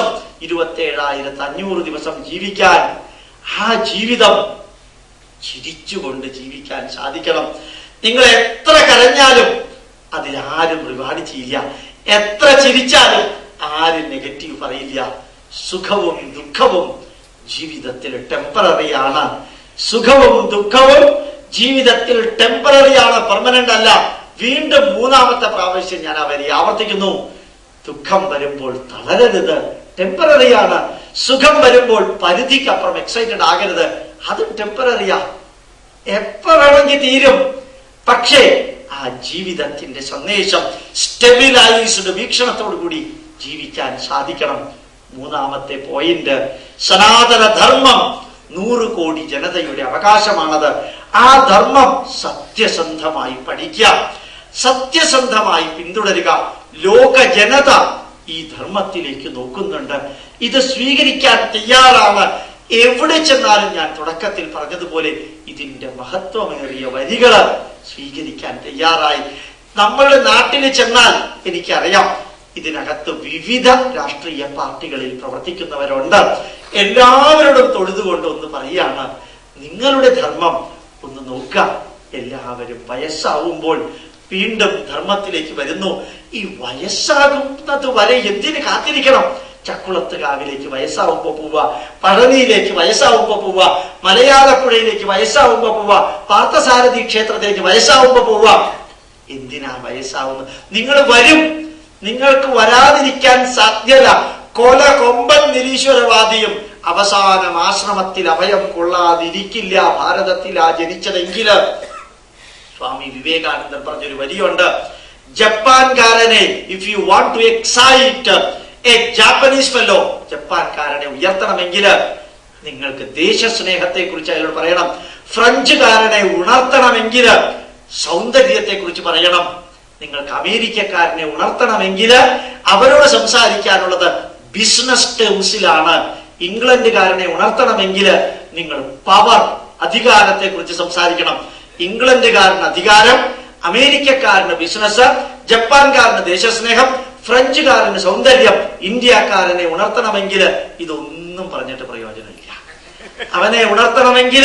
ഇരുപത്തേഴായിരത്തി അഞ്ഞൂറ് ദിവസം ജീവിക്കാൻ ആ ജീവിതം ചിരിച്ചുകൊണ്ട് ജീവിക്കാൻ സാധിക്കണം നിങ്ങൾ എത്ര കരഞ്ഞാലും അതിലാരും റിവാർഡ് ചെയ്യില്ല എത്ര ചിരിച്ചാലും ആരും നെഗറ്റീവ് പറയില്ല സുഖവും ദുഃഖവും ജീവിതത്തിൽ ടെമ്പററി ആണ് സുഖവും ദുഃഖവും ജീവിതത്തിൽ ടെമ്പററി ആണ് പെർമനന്റ് അല്ല വീണ്ടും മൂന്നാമത്തെ പ്രാവശ്യം ഞാൻ ആ വരി ആവർത്തിക്കുന്നു ദുഃഖം വരുമ്പോൾ തളരരുത് ടെമ്പററി ആണ് സുഖം വരുമ്പോൾ പരിധിക്കപ്പുറം എക്സൈറ്റഡ് ആകരുത് അതും ടെമ്പററിയാ എപ്പോ വേണമെങ്കിൽ തീരും പക്ഷേ ആ ജീവിതത്തിന്റെ സന്ദേശം സ്റ്റെബിലൈസ്ഡ് വീക്ഷണത്തോടു കൂടി ജീവിക്കാൻ സാധിക്കണം മൂന്നാമത്തെ പോയിന്റ് സനാതന ധർമ്മം നൂറ് കോടി ജനതയുടെ അവകാശമാണത് ആ ധർമ്മം സത്യസന്ധമായി പഠിക്കുക സത്യസന്ധമായി പിന്തുടരുക ലോക ജനത ഈ ധർമ്മത്തിലേക്ക് നോക്കുന്നുണ്ട് ഇത് സ്വീകരിക്കാൻ തയ്യാറാണ് എവിടെ ചെന്നാലും ഞാൻ തുടക്കത്തിൽ പറഞ്ഞതുപോലെ ഇതിന്റെ മഹത്വമേറിയ വരികള് സ്വീകരിക്കാൻ തയ്യാറായി നമ്മളുടെ നാട്ടിൽ ചെന്നാൽ എനിക്കറിയാം ഇതിനകത്ത് വിവിധ രാഷ്ട്രീയ പാർട്ടികളിൽ പ്രവർത്തിക്കുന്നവരുണ്ട് എല്ലാവരോടും തൊഴുതുകൊണ്ട് ഒന്ന് പറയാണ് നിങ്ങളുടെ ധർമ്മം ഒന്ന് നോക്കുക എല്ലാവരും വയസ്സാവുമ്പോൾ വീണ്ടും ധർമ്മത്തിലേക്ക് വരുന്നു ഈ വയസ്സാകുന്നത് വരെ എന്തിന് കാത്തിരിക്കണം ചക്കുളത്ത് കാവിലേക്ക് വയസ്സാവുമ്പോ പോവുക പഴനിയിലേക്ക് വയസ്സാവുമ്പോ പോവുക മലയാളപ്പുഴയിലേക്ക് വയസ്സാവുമ്പോ പോവുക പാർത്ഥസാരഥി ക്ഷേത്രത്തിലേക്ക് വയസ്സാവുമ്പോ പോവുക എന്തിനാ വയസ്സാവുന്നത് നിങ്ങൾ വരും നിങ്ങൾക്ക് വരാതിരിക്കാൻ സാധ്യത കൊല കൊമ്പൻ നിരീശ്വരവാദിയും അവസാനം ആശ്രമത്തിൽ അഭയം കൊള്ളാതിരിക്കില്ല ഭാരതത്തിലാ ജനിച്ചതെങ്കില് സ്വാമി വിവേകാനന്ദൻ പറഞ്ഞൊരു വരിയുണ്ട് ജപ്പാൻകാരനെ if you want to excite a Japanese fellow ജപ്പാൻകാരനെ ഉയർത്തണമെങ്കിൽ നിങ്ങൾക്ക് ദേശസ്നേഹത്തെ കുറിച്ച് അയാളോട് പറയണം ഫ്രഞ്ചുകാരനെ ഉണർത്തണമെങ്കിൽ സൗന്ദര്യത്തെ കുറിച്ച് പറയണം നിങ്ങൾക്ക് അമേരിക്കക്കാരനെ ഉണർത്തണമെങ്കിൽ അവരോട് സംസാരിക്കാനുള്ളത് ബിസിനസ് ടേംസിലാണ് ഇംഗ്ലണ്ടുകാരനെ ഉണർത്തണമെങ്കിൽ നിങ്ങൾ പവർ അധികാരത്തെ കുറിച്ച് സംസാരിക്കണം ഇംഗ്ലണ്ടുകാരന് അധികാരം അമേരിക്കക്കാരന് ബിസിനസ് ജപ്പാൻകാരന് ദേശസ്നേഹം ഫ്രഞ്ചുകാരന് സൗന്ദര്യം ഇന്ത്യക്കാരനെ ഉണർത്തണമെങ്കിൽ ഇതൊന്നും പറഞ്ഞിട്ട് പ്രയോജനമില്ല അവനെ ഉണർത്തണമെങ്കിൽ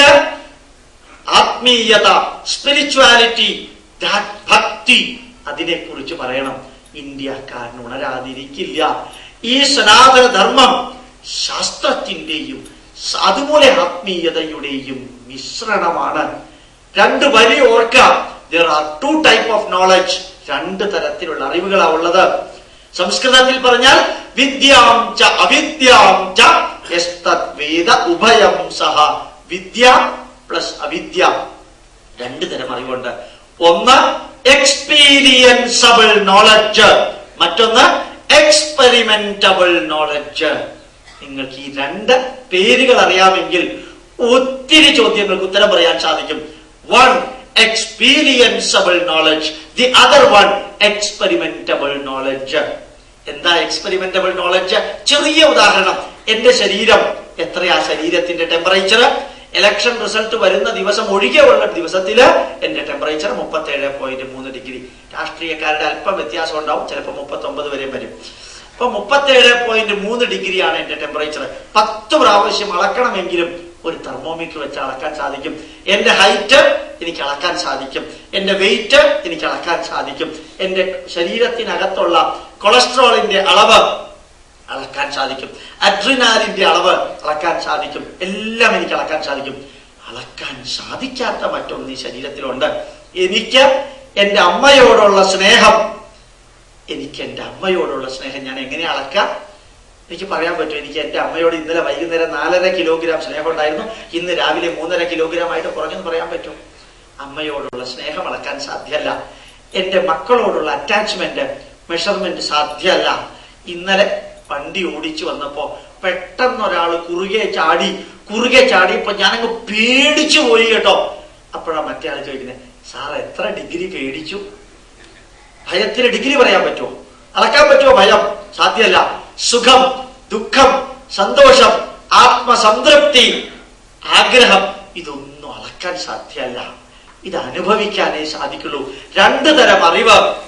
ആത്മീയത സ്പിരിച്വാലിറ്റി ഭക്തി അതിനെക്കുറിച്ച് പറയണം ഇന്ത്യക്കാരൻ ഉണരാതിരിക്കില്ല ഈ സനാതന ധർമ്മം ശാസ്ത്രത്തിന്റെയും അതുപോലെ ആത്മീയതയുടെയും മിശ്രണമാണ് രണ്ട് വരി ഓർക്ക there are two type of knowledge രണ്ട് തരത്തിലുള്ള അറിവുകളാണ് ഉള്ളത് സംസ്കൃതത്തിൽ പറഞ്ഞാൽ വിദ്യാം ച അവിദ്യാം ച യസ്തത് വേദ ഉഭയം സഹ വിദ്യ പ്ലസ് അവിദ്യ രണ്ട് തരം അറിവുണ്ട് ഒന്ന് എക്സ്പീരിയൻസബിൾ നോളജ് മറ്റൊന്ന് എക്സ്പെരിമെന്റബിൾ നോളജ് നിങ്ങൾക്ക് ഈ രണ്ട് പേരുകൾ അറിയാമെങ്കിൽ ഒത്തിരി ചോദ്യങ്ങൾക്ക് ഉത്തരം പറയാൻ സാധിക്കും one experienceable knowledge the other one experimentable knowledge എന്താ എക്സ്പെരിമെന്റബിൾ നോളജ് ചെറിയ ഉദാഹരണം എന്റെ ശരീരം എത്രയാ ശരീരത്തിന്റെ ടെമ്പറേച്ചർ ഇലക്ഷൻ റിസൾട്ട് വരുന്ന ദിവസം ഒഴികെയുള്ള ദിവസത്തില് എന്റെ ടെമ്പറേച്ചർ മുപ്പത്തി ഏഴ് പോയിന്റ് മൂന്ന് ഡിഗ്രി രാഷ്ട്രീയക്കാരുടെ അല്പം വ്യത്യാസം ഉണ്ടാവും ചിലപ്പോൾ മുപ്പത്തി ഒമ്പത് വരെയും വരും അപ്പൊ മുപ്പത്തി ഏഴ് പോയിന്റ് മൂന്ന് ഡിഗ്രിയാണ് എന്റെ ടെമ്പറേച്ചർ പത്ത് പ്രാവശ്യം അളക്കണമെങ്കിലും ഒരു തെർമോമീറ്റർ വെച്ച് അളക്കാൻ സാധിക്കും എന്റെ ഹൈറ്റ് എനിക്ക് അളക്കാൻ സാധിക്കും എന്റെ വെയിറ്റ് എനിക്ക് അളക്കാൻ സാധിക്കും എന്റെ ശരീരത്തിനകത്തുള്ള കൊളസ്ട്രോളിന്റെ അളവ് അളക്കാൻ സാധിക്കും അഡ്രിനാലിന്റെ അളവ് അളക്കാൻ സാധിക്കും എല്ലാം എനിക്ക് അളക്കാൻ സാധിക്കും അളക്കാൻ സാധിക്കാത്ത മറ്റൊന്ന് ഈ ശരീരത്തിലുണ്ട് എനിക്ക് എന്റെ അമ്മയോടുള്ള സ്നേഹം എനിക്ക് എന്റെ അമ്മയോടുള്ള സ്നേഹം ഞാൻ എങ്ങനെ അളക്കാം എനിക്ക് പറയാൻ പറ്റും എനിക്ക് എന്റെ അമ്മയോട് ഇന്നലെ വൈകുന്നേരം നാലര കിലോഗ്രാം സ്നേഹം ഉണ്ടായിരുന്നു ഇന്ന് രാവിലെ മൂന്നര കിലോഗ്രാം ആയിട്ട് കുറഞ്ഞെന്ന് പറയാൻ പറ്റും അമ്മയോടുള്ള സ്നേഹം അളക്കാൻ സാധ്യമല്ല എന്റെ മക്കളോടുള്ള അറ്റാച്ച്മെന്റ് മെഷർമെന്റ് സാധ്യമല്ല ഇന്നലെ വണ്ടി ഓടിച്ചു വന്നപ്പോ പെട്ടെന്ന് ഒരാൾ കുറുകെ ചാടി കുറുകെ ചാടിയപ്പോ ഞാനങ്ങ് പേടിച്ചു പോയി കേട്ടോ അപ്പോഴാ മറ്റേ ആൾ ചോദിക്കുന്നത് സാർ എത്ര ഡിഗ്രി പേടിച്ചു ഭയത്തിന് ഡിഗ്രി പറയാൻ പറ്റുമോ അളക്കാൻ പറ്റുമോ ഭയം സാധ്യമല്ല സുഖം ദുഃഖം സന്തോഷം ആത്മസംതൃപ്തി ആഗ്രഹം ഇതൊന്നും അളക്കാൻ സാധ്യമല്ല ഇത് അനുഭവിക്കാനേ സാധിക്കുള്ളൂ രണ്ടു തരം അറിവ്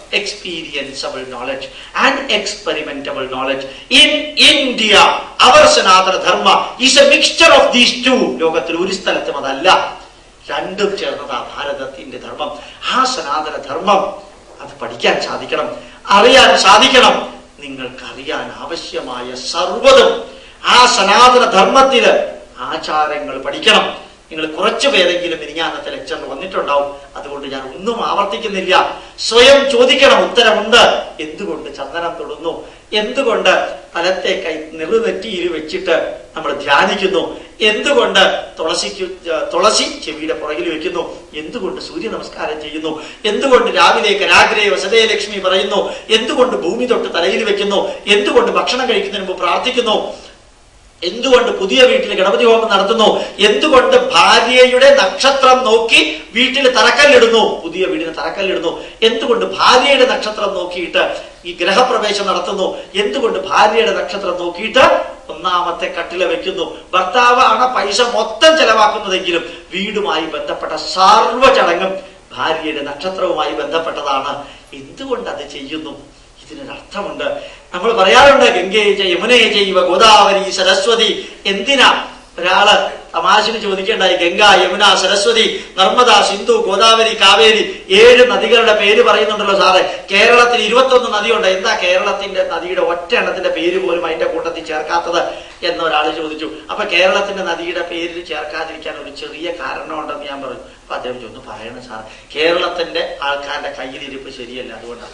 experienceable knowledge and experimentable knowledge. In India, our Sanatana Dharma is a mixture of these two. ലോകത്തിൽ ഒരു സ്ഥലത്തും അതല്ല രണ്ടും ചേർന്നതാ ഭാരതത്തിന്റെ ധർമ്മം ആ സനാതന ധർമ്മം അത് പഠിക്കാൻ സാധിക്കണം അറിയാൻ സാധിക്കണം നിങ്ങൾക്ക് അറിയാൻ ആവശ്യമായ സർവ്വതും ആ സനാതന ധർമ്മത്തില് ആചാരങ്ങൾ പഠിക്കണം നിങ്ങൾ കുറച്ചു പേരെങ്കിലും മിനിഞ്ഞാന്നത്തെ ലെക്ചറിൽ വന്നിട്ടുണ്ടാവും അതുകൊണ്ട് ഞാൻ ഒന്നും ആവർത്തിക്കുന്നില്ല സ്വയം ചോദിക്കണം ഉത്തരമുണ്ട് എന്തുകൊണ്ട് ചന്ദനം തൊടുന്നു എന്തുകൊണ്ട് തലത്തെ കൈ നെറുനെറ്റിയിൽ വെച്ചിട്ട് നമ്മൾ ധ്യാനിക്കുന്നു എന്തുകൊണ്ട് തുളസിക്ക് തുളസി ചെവിയുടെ പുറകിൽ വെക്കുന്നു എന്തുകൊണ്ട് സൂര്യ നമസ്കാരം ചെയ്യുന്നു എന്തുകൊണ്ട് രാവിലെ കരാഗ്രേ വസതേ ലക്ഷ്മി പറയുന്നു എന്തുകൊണ്ട് ഭൂമി തൊട്ട് തലയിൽ വെക്കുന്നു എന്തുകൊണ്ട് ഭക്ഷണം കഴിക്കുന്നതിന് മുമ്പ് പ്രാർത്ഥിക്കുന്നു എന്തുകൊണ്ട് പുതിയ വീട്ടിൽ ഗണപതി ഹോമം നടത്തുന്നു എന്തുകൊണ്ട് ഭാര്യയുടെ നക്ഷത്രം നോക്കി വീട്ടിൽ തറക്കല്ലിടുന്നു പുതിയ വീടിന് തറക്കല്ലിടുന്നു എന്തുകൊണ്ട് ഭാര്യയുടെ നക്ഷത്രം നോക്കിയിട്ട് ഈ ഗ്രഹപ്രവേശം നടത്തുന്നു എന്തുകൊണ്ട് ഭാര്യയുടെ നക്ഷത്രം നോക്കിയിട്ട് ഒന്നാമത്തെ കട്ടില വെക്കുന്നു ഭർത്താവാണ് പൈസ മൊത്തം ചെലവാക്കുന്നതെങ്കിലും വീടുമായി ബന്ധപ്പെട്ട സർവ്വ ചടങ്ങും ഭാര്യയുടെ നക്ഷത്രവുമായി ബന്ധപ്പെട്ടതാണ് എന്തുകൊണ്ട് അത് ചെയ്യുന്നു ഇതിനൊരർത്ഥമുണ്ട് നമ്മൾ പറയാറുണ്ട് ഗംഗയെ ജയ യമുനയെ ചെയ്യുക ഗോദാവരി സരസ്വതി എന്തിനാ ഒരാള് തമാശന് ചോദിക്കേണ്ടായി ഗംഗ യമുന സരസ്വതി നർമ്മദ സിന്ധു ഗോദാവരി കാവേരി ഏഴ് നദികളുടെ പേര് പറയുന്നുണ്ടല്ലോ സാറേ കേരളത്തിൽ ഇരുപത്തൊന്ന് നദിയുണ്ട് എന്താ കേരളത്തിന്റെ നദിയുടെ ഒറ്റ എണ്ണത്തിന്റെ പേര് പോലും അതിന്റെ കൂട്ടത്തിൽ ചേർക്കാത്തത് എന്നൊരാൾ ചോദിച്ചു അപ്പൊ കേരളത്തിന്റെ നദിയുടെ പേരിൽ ചേർക്കാതിരിക്കാൻ ഒരു ചെറിയ കാരണമുണ്ടെന്ന് ഞാൻ പറഞ്ഞു അപ്പൊ അദ്ദേഹം ചോദിച്ചു പറയണം സാർ കേരളത്തിന്റെ ആൾക്കാരുടെ കയ്യിലിരിപ്പ് ശരിയല്ല അതുകൊണ്ടാണ്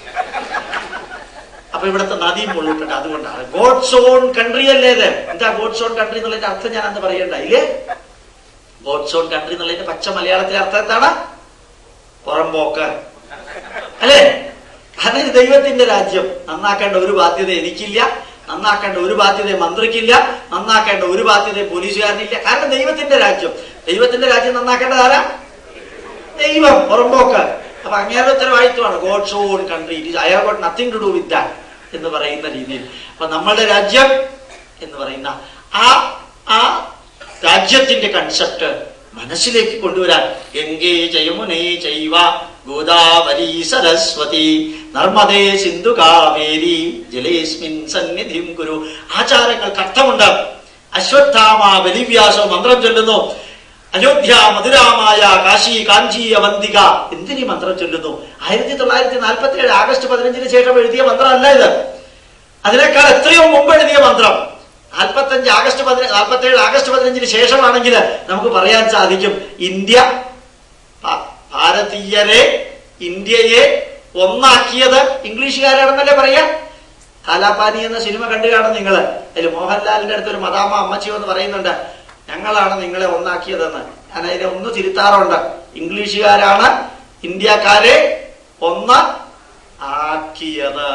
അപ്പൊ ഇവിടുത്തെ നദിയും മുള്ളിട്ടുണ്ട് അതുകൊണ്ടാണ് ഗോഡ്സ് ഓൺ കൺട്രി അല്ലേ ഇത് എന്താ ഗോഡ്സ് ഓൺ കൺട്രി എന്നുള്ളതിന്റെ അർത്ഥം ഞാൻ അന്ന് പറയണ്ടായില്ലേ ഗോഡ്സ് ഓൺ കൺട്രി എന്നുള്ളതിന്റെ പച്ച മലയാളത്തിലെ അർത്ഥം എന്താണ് പുറമ്പോക്ക് അല്ലേ അതായത് ദൈവത്തിന്റെ രാജ്യം നന്നാക്കേണ്ട ഒരു ബാധ്യത എനിക്കില്ല നന്നാക്കേണ്ട ഒരു ബാധ്യത മന്ത്രിക്കില്ല നന്നാക്കേണ്ട ഒരു ബാധ്യത പോലീസുകാരനില്ല കാരണം ദൈവത്തിന്റെ രാജ്യം ദൈവത്തിന്റെ രാജ്യം നന്നാക്കേണ്ടത് ആരാ ദൈവം പുറമ്പോക്ക് അപ്പൊ അങ്ങേറെ ഉത്തരവാദിത്വമാണ് God's own country I have got nothing to do with that എന്ന് പറയുന്ന രീതിയിൽ അപ്പൊ നമ്മളുടെ രാജ്യം എന്ന് പറയുന്ന ആ ആ രാജ്യത്തിന്റെ കൺസെപ്റ്റ് മനസ്സിലേക്ക് കൊണ്ടുവരാൻ ഗംഗേ ജയമുനേ ചൈവ ഗോദാവരി സരസ്വതി നർമ്മദേ സിന്ധു കാവേരി ജലേസ്മിൻ സന്നിധിം ഗുരു ആചാരങ്ങൾക്ക് അർത്ഥമുണ്ട് അശ്വത്ഥാമ ബലിവ്യാസോ മന്ത്രം ചൊല്ലുന്നു അയോധ്യ മധുരാമായ കാശി കാഞ്ചി അവന്തിക എന്തിനീ മന്ത്രം ചൊല്ലുന്നു ആയിരത്തി തൊള്ളായിരത്തി നാൽപ്പത്തി ഏഴ് ആഗസ്റ്റ് പതിനഞ്ചിന് ശേഷം എഴുതിയ മന്ത്രമല്ല ഇത് അതിനേക്കാൾ എത്രയോ മുമ്പ് എഴുതിയ മന്ത്രം നാൽപ്പത്തഞ്ച് ആഗസ്റ്റ് പതിന നാൽപ്പത്തി ഏഴ് ആഗസ്റ്റ് പതിനഞ്ചിന് ശേഷമാണെങ്കിൽ നമുക്ക് പറയാൻ സാധിക്കും ഇന്ത്യ ഭ- ഭാരതീയരെ ഇന്ത്യയെ ഒന്നാക്കിയത് ഇംഗ്ലീഷുകാരാണെന്നല്ലേ പറയാ കാലാപാനി എന്ന സിനിമ കണ്ടു കാണും നിങ്ങള് അതിൽ മോഹൻലാലിന്റെ അടുത്ത് ഒരു മദാമ അമ്മച്ചിയോ എന്ന് പറയുന്നുണ്ട് ഞങ്ങളാണ് നിങ്ങളെ ഒന്നാക്കിയതെന്ന് ഞാൻ അതിനെ ഒന്ന് തിരുത്താറുണ്ട് ഇംഗ്ലീഷുകാരാണ് ഇന്ത്യക്കാരെ ഒന്ന് ആക്കിയത്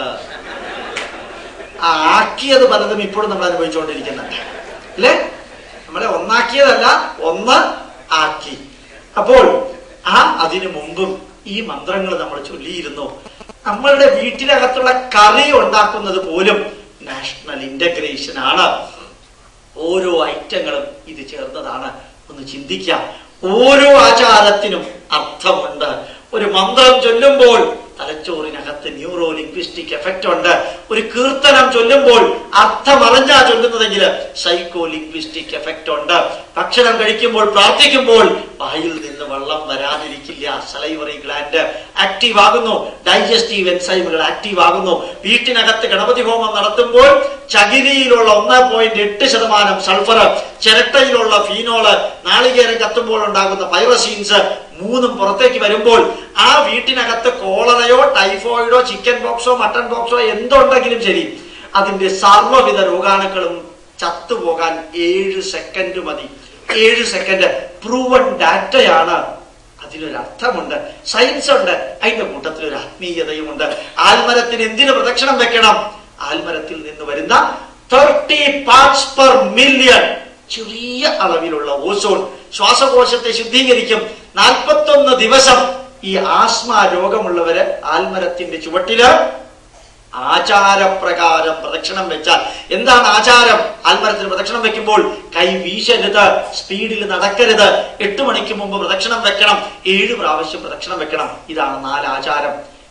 ആ ആക്കിയത് പലതും ഇപ്പോഴും നമ്മൾ അനുഭവിച്ചുകൊണ്ടിരിക്കുന്നുണ്ട് അല്ലേ നമ്മളെ ഒന്നാക്കിയതല്ല ഒന്ന് ആക്കി അപ്പോൾ ആ അതിനു മുമ്പും ഈ മന്ത്രങ്ങൾ നമ്മൾ ചൊല്ലിയിരുന്നു നമ്മളുടെ വീട്ടിനകത്തുള്ള കറി ഉണ്ടാക്കുന്നത് പോലും നാഷണൽ ഇന്റഗ്രേഷൻ ആണ് ഓരോ ഐറ്റങ്ങളും ഇത് ചേർന്നതാണ് ഒന്ന് ചിന്തിക്കാം ഓരോ ആചാരത്തിനും അർത്ഥമുണ്ട് ഒരു മന്ത്രം ചൊല്ലുമ്പോൾ തലച്ചോറിനകത്ത് ന്യൂറോ ലിംഗ്വിസ്റ്റിക് എഫക്റ്റ് ഉണ്ട് ഒരു കീർത്തനം ചൊല്ലുമ്പോൾ അർത്ഥമറിഞ്ഞാ ചൊല്ലുന്നതെങ്കിൽ സൈക്കോ ലിംഗ്വിസ്റ്റിക് എഫക്റ്റ് ഉണ്ട് ഭക്ഷണം കഴിക്കുമ്പോൾ പ്രാർത്ഥിക്കുമ്പോൾ വായിൽ നിന്ന് വെള്ളം വരാതിരിക്കില്ല സലൈവറി ഗ്ലാൻഡ് ആക്റ്റീവ് ആകുന്നു ഡൈജസ്റ്റീവ് എൻസൈമുകൾ ആക്റ്റീവ് ആകുന്നു വീട്ടിനകത്ത് ഗണപതി ഹോമം നടത്തുമ്പോൾ ചകിരിയിലുള്ള ഒന്ന് പോയിന്റ് എട്ട് ശതമാനം സൾഫർ ചിരട്ടയിലുള്ള ഫീനോള് നാളികേരം കത്തുമ്പോൾ ഉണ്ടാകുന്ന പൈറസീൻസ് മൂന്നും പുറത്തേക്ക് വരുമ്പോൾ ആ വീട്ടിനകത്ത് കോളറയോ ടൈഫോയിഡോ ചിക്കൻ ബോക്സോ മട്ടൺ ബോക്സോ എന്തുണ്ടെങ്കിലും ശരി അതിന്റെ സർവ്വവിധ രോഗാണുക്കളും ചത്തുപോകാൻ ഏഴ് സെക്കൻഡ് മതി ഏഴ് സെക്കൻഡ് പ്രൂവൺ ഡാറ്റയാണ് അതിലൊരു അർത്ഥമുണ്ട് സയൻസ് ഉണ്ട് അതിന്റെ കൂട്ടത്തിൽ ഒരു ആത്മീയതയുമുണ്ട് ആൽമരത്തിന് എന്തിനു പ്രദക്ഷിണം വെക്കണം ആൽമരത്തിൽ നിന്ന് വരുന്ന തേർട്ടി പാർട്സ് പെർ മില്യൺ ചെറിയ അളവിലുള്ള ഓസോൺ ശ്വാസകോശത്തെ ശുദ്ധീകരിക്കും നാൽപ്പത്തൊന്ന് ദിവസം ഈ ആസ്മ രോഗമുള്ളവര് ആൽമരത്തിന്റെ ചുവട്ടില് ആചാരപ്രകാരം പ്രദക്ഷിണം വെച്ചാൽ എന്താണ് ആചാരം ആൽമരത്തിന് പ്രദക്ഷിണം വെക്കുമ്പോൾ കൈ വീശരുത് സ്പീഡിൽ നടക്കരുത് എട്ട് മണിക്ക് മുമ്പ് പ്രദക്ഷിണം വെക്കണം ഏഴ് പ്രാവശ്യം പ്രദക്ഷിണം വെക്കണം ഇതാണ് നാല് ആചാരം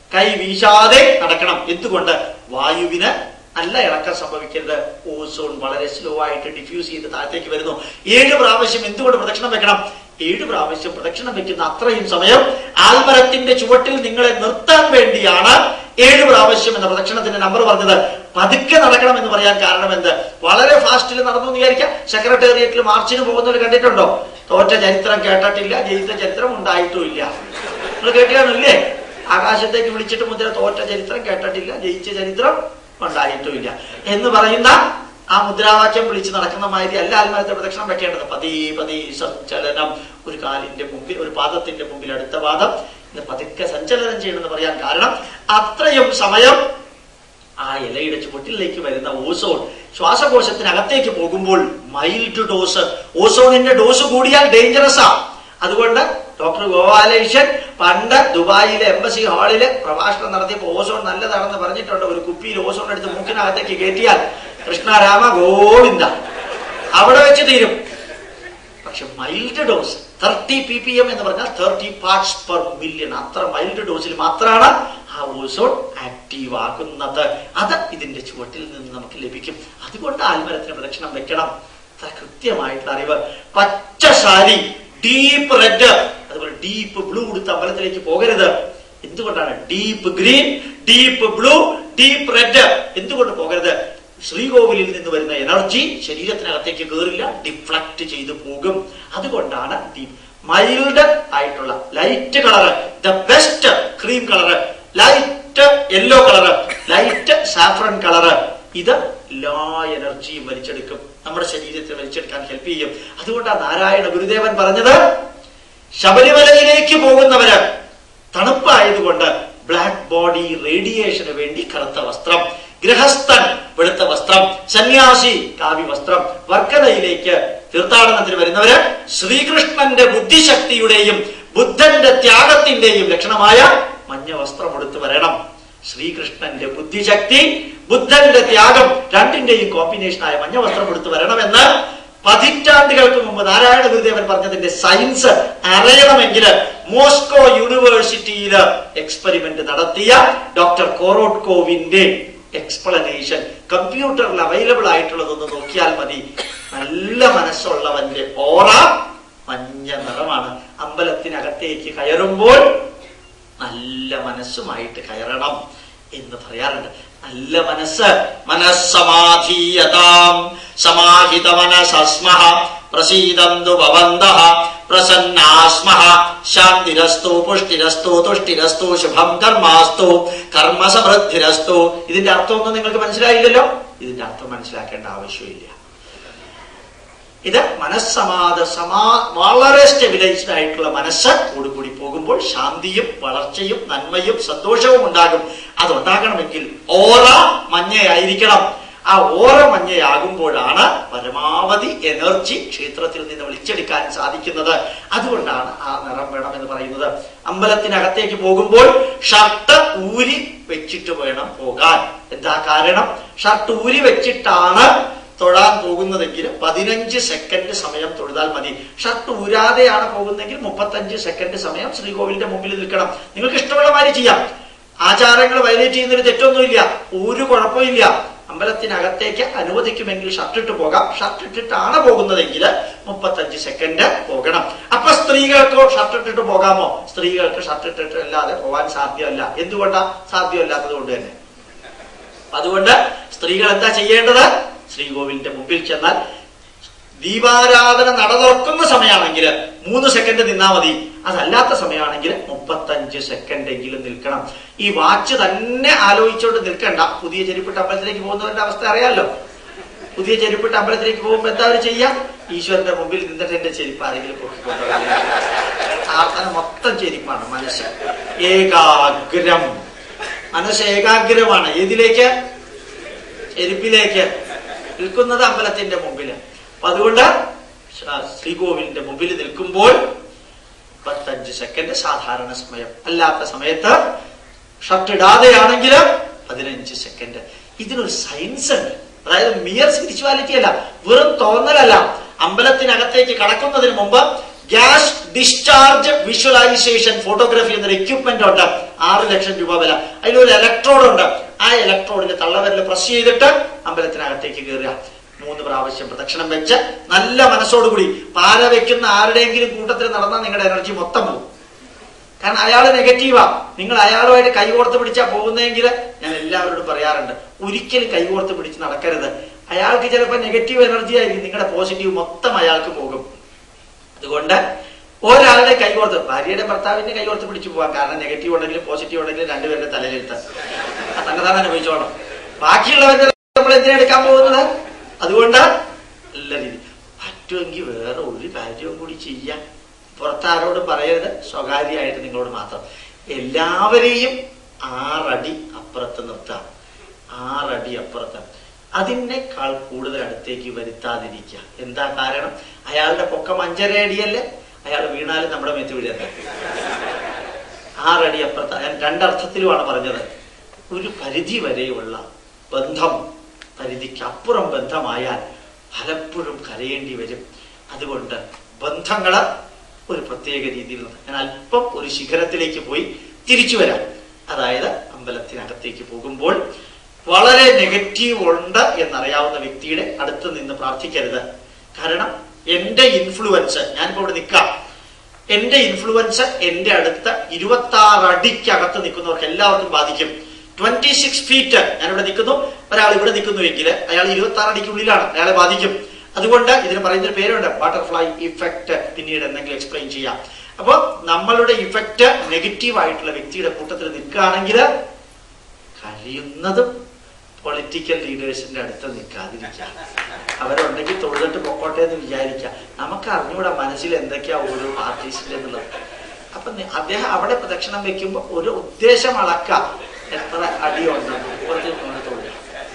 കൈ വീശാതെ നടക്കണം എന്തുകൊണ്ട് വായുവിന് നല്ല ഇളക്കം സംഭവിക്കരുത് ഓസോൺ വളരെ സ്ലോ ആയിട്ട് ഡിഫ്യൂസ് ചെയ്ത് താഴത്തേക്ക് വരുന്നു ഏഴ് പ്രാവശ്യം എന്തുകൊണ്ട് പ്രദക്ഷിണം വെക്കണം ഏഴ് പ്രാവശ്യം പ്രദക്ഷിണം വെക്കുന്ന അത്രയും സമയം ആൽമരത്തിന്റെ ചുവട്ടിൽ നിങ്ങളെ നിർത്താൻ വേണ്ടിയാണ് ഏഴ് പ്രാവശ്യം എന്ന പ്രദക്ഷിണത്തിന്റെ നമ്പർ പറഞ്ഞത് പതുക്കെ നടക്കണം എന്ന് പറയാൻ കാരണം എന്ത് വളരെ ഫാസ്റ്റിൽ നടന്നു എന്ന് വിചാരിക്കാം സെക്രട്ടേറിയറ്റിൽ മാർച്ചിന് പോകുന്നവർ കണ്ടിട്ടുണ്ടോ തോറ്റ ചരിത്രം കേട്ടിട്ടില്ല ജയിച്ച ചരിത്രം ഉണ്ടായിട്ടുമില്ല നിങ്ങൾ കേട്ടിയാണില്ലേ ആകാശത്തേക്ക് വിളിച്ചിട്ട് മുദ്ര തോറ്റ ചരിത്രം കേട്ടിട്ടില്ല ജയിച്ച ചരിത്രം ഉണ്ടായിട്ടുമില്ല എന്ന് പറയുന്ന ആ മുദ്രാവാക്യം വിളിച്ച് നടക്കുന്ന മാതിരി അല്ല ആത്മാർത്ഥ പ്രദക്ഷിണം വെക്കേണ്ടത് പതി പതി സഞ്ചലനം ഒരു കാലിന്റെ മുമ്പിൽ ഒരു പാദത്തിന്റെ മുമ്പിൽ അടുത്ത പാദം ഇത് പതുക്കെ സഞ്ചലനം ചെയ്യണമെന്ന് പറയാൻ കാരണം അത്രയും സമയം ആ ഇലയുടെ ചുവട്ടിലേക്ക് വരുന്ന ഓസോൺ ശ്വാസകോശത്തിനകത്തേക്ക് പോകുമ്പോൾ മൈൽഡ് ഡോസ് ഓസോണിന്റെ ഡോസ് കൂടിയാൽ ഡേഞ്ചറസ് ആ അതുകൊണ്ട് ഡോക്ടർ ഗോപാലകൃഷ്ണൻ പണ്ട് ദുബായിലെ എംബസി ഹാളില് പ്രഭാഷണം നടത്തിയപ്പോൾ ഓസോൺ നല്ലതാണെന്ന് പറഞ്ഞിട്ടുണ്ട് ഒരു കുപ്പിയിൽ ഓസോൺ എടുത്ത് മൂക്കിനകത്തേക്ക് കയറ്റിയാൽ കൃഷ്ണരാമ ഗോവിന്ദ അവിടെ വെച്ച് തീരും പക്ഷെ mild dose thirty P P M എന്ന് പറഞ്ഞാൽ തേർട്ടി പാർട്സ് പെർ മില്യൺ അത്ര മൈൽഡ് ഡോസിൽ മാത്രമാണ് ആ ഓസോൺ ആക്റ്റീവ് ആകുന്നത് അത് ഇതിന്റെ ചുവട്ടിൽ നിന്ന് നമുക്ക് ലഭിക്കും അതുകൊണ്ട് ആൽമരത്തിന് പ്രദക്ഷിണം വെക്കണം അത്ര കൃത്യമായിട്ടുള്ള അറിവ് പച്ച സാരി ഡീപ്പ് റെഡ് അതുപോലെ ഡീപ്പ് ബ്ലൂ കൊടുത്ത് അമ്പലത്തിലേക്ക് പോകരുത് എന്തുകൊണ്ടാണ് deep green deep blue deep red എന്തുകൊണ്ട് പോകരുത് ശ്രീകോവിലിൽ നിന്ന് വരുന്ന എനർജി ശരീരത്തിനകത്തേക്ക് കയറില്ല ഡിഫ്ലക്ട് ചെയ്തു പോകും അതുകൊണ്ടാണ് ഡീപ്പ് മൈൽഡ് ആയിട്ടുള്ള light colour the best cream colour light yellow colour light saffron colour ഇത് എല്ലാ എനർജിയും വലിച്ചെടുക്കും നമ്മുടെ ശരീരത്തെ വലിച്ചെടുക്കാൻ ഹെൽപ്പ് ചെയ്യും അതുകൊണ്ടാണ് നാരായണ ഗുരുദേവൻ പറഞ്ഞത് ശബരിമലയിലേക്ക് പോകുന്നവര് തണുപ്പായതുകൊണ്ട് ബ്ലാക്ക് ബോഡി റേഡിയേഷന് വേണ്ടി കറുത്ത വസ്ത്രം ഗൃഹസ്ഥൻ വെളുത്ത വസ്ത്രം സന്യാസി കാവി വസ്ത്രം വർക്കലയിലേക്ക് തീർത്ഥാടനത്തിന് വരുന്നവര് ശ്രീകൃഷ്ണന്റെ ബുദ്ധിശക്തിയുടെയും ബുദ്ധന്റെ ത്യാഗത്തിന്റെയും ലക്ഷണമായ മഞ്ഞ വസ്ത്രം എടുത്തു വരണം ശ്രീകൃഷ്ണന്റെ ബുദ്ധിശക്തി ബുദ്ധന്റെ ത്യാഗം രണ്ടിന്റെയും കോമ്പിനേഷനായ മഞ്ഞ വസ്ത്രം എടുത്തു വരണമെന്ന് പതിറ്റാണ്ടുകൾക്ക് മുമ്പ് നാരായണ ഗുരുദേവൻ പറഞ്ഞതിന്റെ സയൻസ് അറിയണമെങ്കിൽ മോസ്കോ യൂണിവേഴ്സിറ്റിയിൽ എക്സ്പെരിമെന്റ് നടത്തിയ ഡോക്ടർ കോറോട്കോവിന്റെ എക്സ്പ്ലനേഷൻ കമ്പ്യൂട്ടറിൽ അവൈലബിൾ ആയിട്ടുള്ളതൊന്ന് നോക്കിയാൽ മതി നല്ല മനസ്സുള്ളവന്റെ ഓറ മഞ്ഞ നിറമാണ് അമ്പലത്തിനകത്തേക്ക് കയറുമ്പോൾ നല്ല മനസ്സുമായിട്ട് കയറണം എന്ന് പറയാറുണ്ട് നല്ല മനസ്സ് മനസ്സമാധീയതാം സമാഹിത മനസസ്മഹ പ്രസീദന്തു ഭവന്ത പ്രസന്നാസ്മഹ ശാന്തിരസ്തു പുഷ്ടിരസ്തു തുഷ്ടിരസ്തു ശുഭം കർമാസ്തു കർമ്മ സമൃദ്ധിരസ്തു ഇതിന്റെ അർത്ഥമൊന്നും നിങ്ങൾക്ക് മനസ്സിലായില്ലല്ലോ ഇതിന്റെ അർത്ഥം മനസ്സിലാക്കേണ്ട ആവശ്യമില്ല ഇത് മനസ്സമാധ സമാ വളരെ സ്റ്റെബിലൈസ്ഡ് ആയിട്ടുള്ള മനസ്സ് കൂടി പോകുമ്പോൾ ശാന്തിയും വളർച്ചയും നന്മയും സന്തോഷവും ഉണ്ടാകും അതുണ്ടാകണമെങ്കിൽ ഓറ മഞ്ഞയായിരിക്കണം ആ ഓറ മഞ്ഞയാകുമ്പോഴാണ് പരമാവധി എനർജി ക്ഷേത്രത്തിൽ നിന്ന് വിളിച്ചെടുക്കാൻ സാധിക്കുന്നത് അതുകൊണ്ടാണ് ആ നിറം വേണം എന്ന് പറയുന്നത് അമ്പലത്തിനകത്തേക്ക് പോകുമ്പോൾ ഷർട്ട് ഊരി വെച്ചിട്ട് വേണം പോകാൻ എന്താ കാരണം ഷർട്ട് ഊരി വെച്ചിട്ടാണ് തൊഴാൻ പോകുന്നതെങ്കിൽ പതിനഞ്ച് സെക്കൻഡ് സമയം തൊഴുതാൽ മതി ഷർട്ട് ഊരാതെയാണ് പോകുന്നതെങ്കിൽ മുപ്പത്തഞ്ച് സെക്കൻഡ് സമയം ശ്രീകോവിലിന്റെ മുമ്പിൽ നിൽക്കണം നിങ്ങൾക്ക് ഇഷ്ടമുള്ള മാതിരി ചെയ്യാം ആചാരങ്ങൾ വയലേറ്റ് ചെയ്യുന്നൊരു തെറ്റൊന്നുമില്ല ഒരു കുഴപ്പമില്ല അമ്പലത്തിനകത്തേക്ക് അനുവദിക്കുമെങ്കിൽ ഷർട്ട് ഇട്ട് പോകാം ഷർട്ട് ഇട്ടിട്ടാണ് പോകുന്നതെങ്കിൽ മുപ്പത്തഞ്ച് സെക്കൻഡ് പോകണം അപ്പൊ സ്ത്രീകൾക്കോ ഷർട്ട് ഇട്ടിട്ട് പോകാമോ സ്ത്രീകൾക്ക് ഷർട്ട് ഇട്ടിട്ട് അല്ലാതെ പോകാൻ സാധ്യമല്ല എന്തുകൊണ്ടാ സാധ്യമല്ലാത്തത് കൊണ്ട് തന്നെ അതുകൊണ്ട് സ്ത്രീകൾ എന്താ ചെയ്യേണ്ടത് ശ്രീകോവിലിന്റെ മുമ്പിൽ ചെന്നാൽ ദീപാരാധന നട തുറക്കുന്ന സമയമാണെങ്കിൽ മൂന്ന് സെക്കൻഡ് നിന്നാ മതി അതല്ലാത്ത സമയമാണെങ്കിൽ മുപ്പത്തഞ്ച് സെക്കൻഡ് എങ്കിലും നിൽക്കണം ഈ വാച്ച് തന്നെ ആലോചിച്ചുകൊണ്ട് നിൽക്കണ്ട പുതിയ ചെരുപ്പിട്ട് അമ്പലത്തിലേക്ക് പോകുന്നവരുടെ അവസ്ഥ അറിയാലോ പുതിയ ചെരുപ്പിട്ട് അമ്പലത്തിലേക്ക് പോകുമ്പോൾ എന്താ അവർ ചെയ്യാം ഈശ്വരന്റെ മുമ്പിൽ നിന്നിട്ട് എന്റെ ചെരുപ്പ് ആരെങ്കിലും പൊക്കിക്കൊണ്ടുവരിക പ്രാർത്ഥന മൊത്തം ചെരുപ്പാണ് മനസ്സ് ഏകാഗ്രം മനസ്സ് ഏകാഗ്രമാണ് ഏതിലേക്ക് ചെരുപ്പിലേക്ക് നിൽക്കുന്നത് അമ്പലത്തിന്റെ മുമ്പിൽ അപ്പൊ അതുകൊണ്ട് ശ- ശ്രീകോവിലിന്റെ മുമ്പിൽ നിൽക്കുമ്പോൾ പത്തഞ്ച് സെക്കൻഡ് സാധാരണ സമയം അല്ലാത്ത സമയത്ത് ഷർട്ട് ഇടാതെയാണെങ്കിൽ പതിനഞ്ച് സെക്കൻഡ് ഇതിനൊരു സയൻസ് ഉണ്ട് അതായത് മിയർ സ്പിരിച്വാലിറ്റി അല്ല വെറും തോന്നലല്ല അമ്പലത്തിനകത്തേക്ക് കടക്കുന്നതിന് മുമ്പ് ഗ്യാസ് ഡിസ്ചാർജ് വിഷ്വലൈസേഷൻ ഫോട്ടോഗ്രാഫി എന്നൊരു എക്യുപ്മെന്റ് ഉണ്ട് ആറ് ലക്ഷം രൂപ വില അതിലൊരു ഇലക്ട്രോഡ് ഉണ്ട് ആ ഇലക്ട്രോഡിൽ തള്ളവരിൽ പ്രസ് ചെയ്തിട്ട് അമ്പലത്തിനകത്തേക്ക് കയറുക മൂന്ന് പ്രാവശ്യം പ്രദക്ഷിണം വെച്ച് നല്ല മനസ്സോടുകൂടി പാല വെക്കുന്ന ആരുടെയെങ്കിലും കൂട്ടത്തിൽ നടന്നാൽ നിങ്ങളുടെ എനർജി മൊത്തം പോകും കാരണം അയാൾ നെഗറ്റീവാ നിങ്ങൾ അയാളുമായിട്ട് കൈകോർത്ത് പിടിച്ചാ പോകുന്നതെങ്കിൽ ഞാൻ എല്ലാവരോടും പറയാറുണ്ട് ഒരിക്കലും കൈകോർത്ത് പിടിച്ച് നടക്കരുത് അയാൾക്ക് ചിലപ്പോൾ നെഗറ്റീവ് എനർജി ആയിരിക്കും നിങ്ങളുടെ പോസിറ്റീവ് മൊത്തം അയാൾക്ക് പോകും അതുകൊണ്ട് ഒരാളുടെ കൈകോർത്ത് ഭാര്യയുടെ ഭർത്താവിന്റെ കൈകോർത്ത് പിടിച്ചു പോകാം കാരണം നെഗറ്റീവ് ഉണ്ടെങ്കിലും പോസിറ്റീവ് ഉണ്ടെങ്കിലും രണ്ടുപേരുടെ തലയിലെടുത്ത് തന്നെ തന്നെ അനുഭവിച്ചോളാം ബാക്കിയുള്ളവരുടെ നമ്മൾ എന്തിനാ എടുക്കാൻ പോകുന്നത് അതുകൊണ്ട് നല്ല രീതി പറ്റുമെങ്കിൽ വേറെ ഒരു കാര്യവും കൂടി ചെയ്യാം പുറത്താരോട് പറയരുത് സ്വകാര്യമായിട്ട് നിങ്ങളോട് മാത്രം എല്ലാവരെയും ആറടി അപ്പുറത്ത് നിർത്താം ആറടി അപ്പുറത്ത് അതിനേക്കാൾ കൂടുതൽ അടുത്തേക്ക് വരുത്താതിരിക്കുക എന്താ കാരണം അയാളുടെ പൊക്കം അഞ്ചര അടിയല്ലേ അയാൾ വീണാലും നമ്മുടെ മേത്ത് വീഴല്ല ആറടി അപ്പുറത്ത് ഞാൻ രണ്ടർത്ഥത്തിലുമാണ് പറഞ്ഞത് ഒരു പരിധി വരെയുള്ള ബന്ധം പരിധിക്കപ്പുറം ബന്ധമായാൽ പലപ്പോഴും കരയേണ്ടി വരും അതുകൊണ്ട് ബന്ധങ്ങള് ഒരു പ്രത്യേക രീതിയിൽ നിർത്താം. ഞാൻ അല്പം ഒരു ശിഖരത്തിലേക്ക് പോയി തിരിച്ചു വരാം അതായത് അമ്പലത്തിനകത്തേക്ക് പോകുമ്പോൾ വളരെ നെഗറ്റീവ് ഉണ്ട് എന്നറിയാവുന്ന വ്യക്തിയുടെ അടുത്ത് നിന്ന് പ്രാർത്ഥിക്കരുത് കാരണം എന്റെ ഇൻഫ്ലുവൻസ് ഞാനിപ്പോ ഇവിടെ നിൽക്കാം എന്റെ ഇൻഫ്ലുവൻസ് എന്റെ അടുത്ത് ഇരുപത്തി ആറ് അടിക്കകത്ത് നിൽക്കുന്നവർക്ക് എല്ലാവർക്കും ബാധിക്കും ട്വന്റി സിക്സ് ഫീറ്റ് ഞാനിവിടെ നിൽക്കുന്നു ഒരാൾ ഇവിടെ നിൽക്കുന്നുവെങ്കിൽ അയാൾ ഇരുപത്തി ആറ് അടിക്കുള്ളിലാണ് അയാളെ ബാധിക്കും അതുകൊണ്ട് ഇതിന് പറയുന്നൊരു പേരുണ്ട് ബട്ടർഫ്ലൈ ഇഫക്റ്റ് പിന്നീട് എന്തെങ്കിലും എക്സ്പ്ലെയിൻ ചെയ്യാം അപ്പൊ നമ്മളുടെ ഇഫക്റ്റ് നെഗറ്റീവ് ആയിട്ടുള്ള വ്യക്തിയുടെ കൂട്ടത്തിൽ നിൽക്കുകയാണെങ്കിൽ കഴിയുന്നതും പൊളിറ്റിക്കൽ ലീഡേഴ്സിന്റെ അടുത്ത് നിൽക്കാതിരിക്കാം അവരുണ്ടെങ്കിൽ തൊഴിലിട്ട് പൊക്കോട്ടെ എന്ന് വിചാരിക്കാം നമുക്ക് അറിഞ്ഞൂടെ മനസ്സിൽ എന്തൊക്കെയാ ഓരോ ആർട്ടിസ്റ്റിന്റെ എന്നുള്ളത് അപ്പൊ നി- അദ്ദേഹം അവിടെ പ്രദക്ഷിണം വെക്കുമ്പോൾ ഒരു ഉദ്ദേശം അളക്കാം എത്ര അടിയുണ്ട് കുറച്ച് ഇങ്ങോട്ട് തൊഴിൽ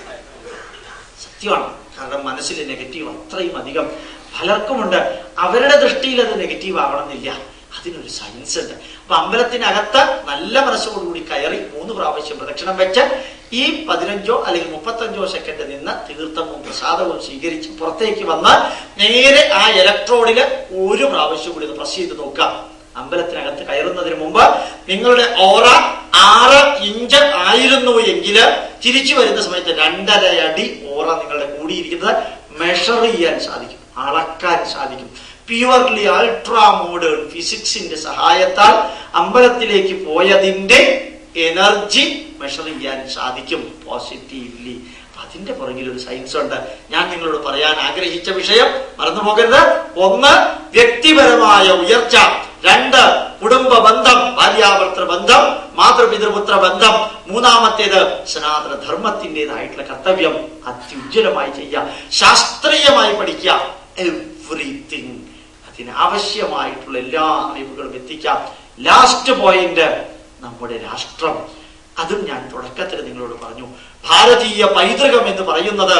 സത്യമാണ് കാരണം മനസ്സിൽ നെഗറ്റീവ് അത്രയും അധികം പലർക്കുമുണ്ട് അവരുടെ ദൃഷ്ടിയിൽ അത് നെഗറ്റീവ് ആവണമെന്നില്ല അതിനൊരു സയൻസ് ഉണ്ട് അപ്പൊ അമ്പലത്തിനകത്ത് നല്ല മനസ്സോടുകൂടി കയറി മൂന്ന് പ്രാവശ്യം പ്രദക്ഷിണം വെച്ച് ഈ പതിനഞ്ചോ അല്ലെങ്കിൽ മുപ്പത്തഞ്ചോ സെക്കൻഡ് നിന്ന് തീർത്ഥവും പ്രസാദവും സ്വീകരിച്ച് പുറത്തേക്ക് വന്ന് നേരെ ആ ഇലക്ട്രോഡില് ഒരു പ്രാവശ്യം കൂടി ഇത് പ്രസ് ചെയ്ത് നോക്കാം അമ്പലത്തിനകത്ത് കയറുന്നതിന് മുമ്പ് നിങ്ങളുടെ ഓറ ആറ് ഇഞ്ച് ആയിരുന്നു എങ്കിൽ തിരിച്ചു വരുന്ന സമയത്ത് രണ്ടര അടി ഓറ നിങ്ങളുടെ കൂടിയിരിക്കുന്നത് മെഷർ ചെയ്യാൻ സാധിക്കും അളക്കാൻ സാധിക്കും പ്യുവർലി അൾട്രാ മോഡേൺ ഫിസിക്സിന്റെ സഹായത്താൽ അമ്പലത്തിലേക്ക് പോയതിന്റെ എനർജി മെഷർ ചെയ്യാൻ സാധിക്കും പോസിറ്റീവ്ലി അതിന്റെ പുറകിൽ ഒരു സയൻസ് ഉണ്ട് ഞാൻ നിങ്ങളോട് പറയാൻ ആഗ്രഹിച്ച വിഷയം മറന്നു പോകരുത് ഒന്ന് വ്യക്തിപരമായ ഉയർച്ച രണ്ട് കുടുംബ ബന്ധം ഭാര്യാഭർത്തൃ ബന്ധം മാതൃപിതൃപുത്ര ബന്ധം മൂന്നാമത്തേത് സനാതന ധർമ്മത്തിൻ്റെതായിട്ടുള്ള കർത്തവ്യം അത്യുജ്വലമായി ചെയ്യുക ശാസ്ത്രീയമായി പഠിക്കുക എവ്രിതിങ് അതിനാവശ്യമായിട്ടുള്ള എല്ലാ അറിവുകളും എത്തിക്കാം ലാസ്റ്റ് പോയിന്റ് നമ്മുടെ രാഷ്ട്രം അതും ഞാൻ തുടക്കത്തിൽ നിങ്ങളോട് പറഞ്ഞു ഭാരതീയ പൈതൃകം എന്ന് പറയുന്നത്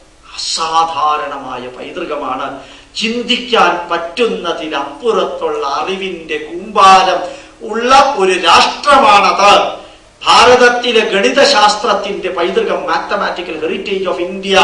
അസാധാരണമായ പൈതൃകമാണ് ചിന്തിക്കാൻ പറ്റുന്നതിനപ്പുറത്തുള്ള അറിവിന്റെ കൂമ്പാരം ഉള്ള ഒരു രാഷ്ട്രമാണത് ഭാരതത്തിലെ ഗണിതശാസ്ത്രത്തിന്റെ പൈതൃകം മാത്തമാറ്റിക്കൽ ഹെറിറ്റേജ് ഓഫ് ഇന്ത്യ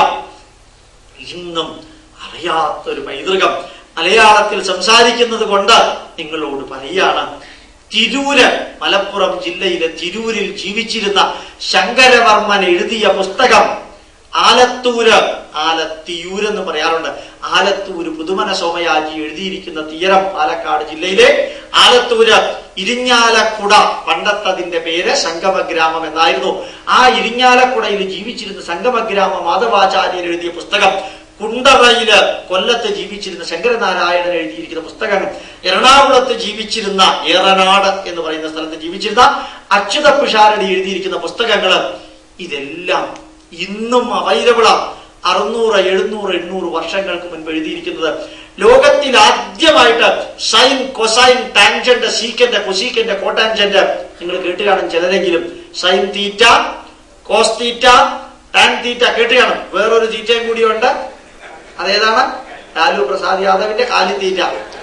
ഇന്നും അറിയാത്തൊരു പൈതൃകം മലയാളത്തിൽ സംസാരിക്കുന്നത് കൊണ്ട് നിങ്ങളോട് പറയാണ് തിരൂര് മലപ്പുറം ജില്ലയിലെ തിരൂരിൽ ജീവിച്ചിരുന്ന ശങ്കരവർമ്മൻ എഴുതിയ പുസ്തകം ആലത്തൂര് ആലത്തിയൂര് എന്ന് പറയാറുണ്ട് ആലത്തൂര് പുതുമന സോമയാജി എഴുതിയിരിക്കുന്ന തീരം പാലക്കാട് ജില്ലയിലെ ആലത്തൂര് ഇരിഞ്ഞാലക്കുട പണ്ടത്തതിന്റെ പേര് സംഗമഗ്രാമം എന്നായിരുന്നു ആ ഇരിഞ്ഞാലക്കുടയിൽ ജീവിച്ചിരുന്ന സംഗമഗ്രാമ മാധവാചാര്യൻ എഴുതിയ പുസ്തകം കുണ്ടറയില് കൊല്ലത്ത് ജീവിച്ചിരുന്ന ശങ്കരനാരായണൻ എഴുതിയിരിക്കുന്ന പുസ്തകം എറണാകുളത്ത് ജീവിച്ചിരുന്ന ഏറനാട് എന്ന് പറയുന്ന സ്ഥലത്ത് ജീവിച്ചിരുന്ന അച്യുത പിഷാരടി എഴുതിയിരിക്കുന്ന പുസ്തകങ്ങള് ഇതെല്ലാം ഇന്നും അവൈലബിളാണ് അറുന്നൂറ് എഴുന്നൂറ് എണ്ണൂറ് വർഷങ്ങൾക്ക് മുൻപ് എഴുതിയിരിക്കുന്നത് ലോകത്തിൽ ആദ്യമായിട്ട് sine cosine tangent secant cosecant cotangent നിങ്ങൾ കേട്ട് കാണും ചിലരെങ്കിലും sine theta cos theta tan theta കേട്ട് കാണും വേറൊരു തീറ്റയും കൂടിയുണ്ട് അതേതാണ് ലാലു പ്രസാദ് യാദവിന്റെ കാലിത്തീറ്റ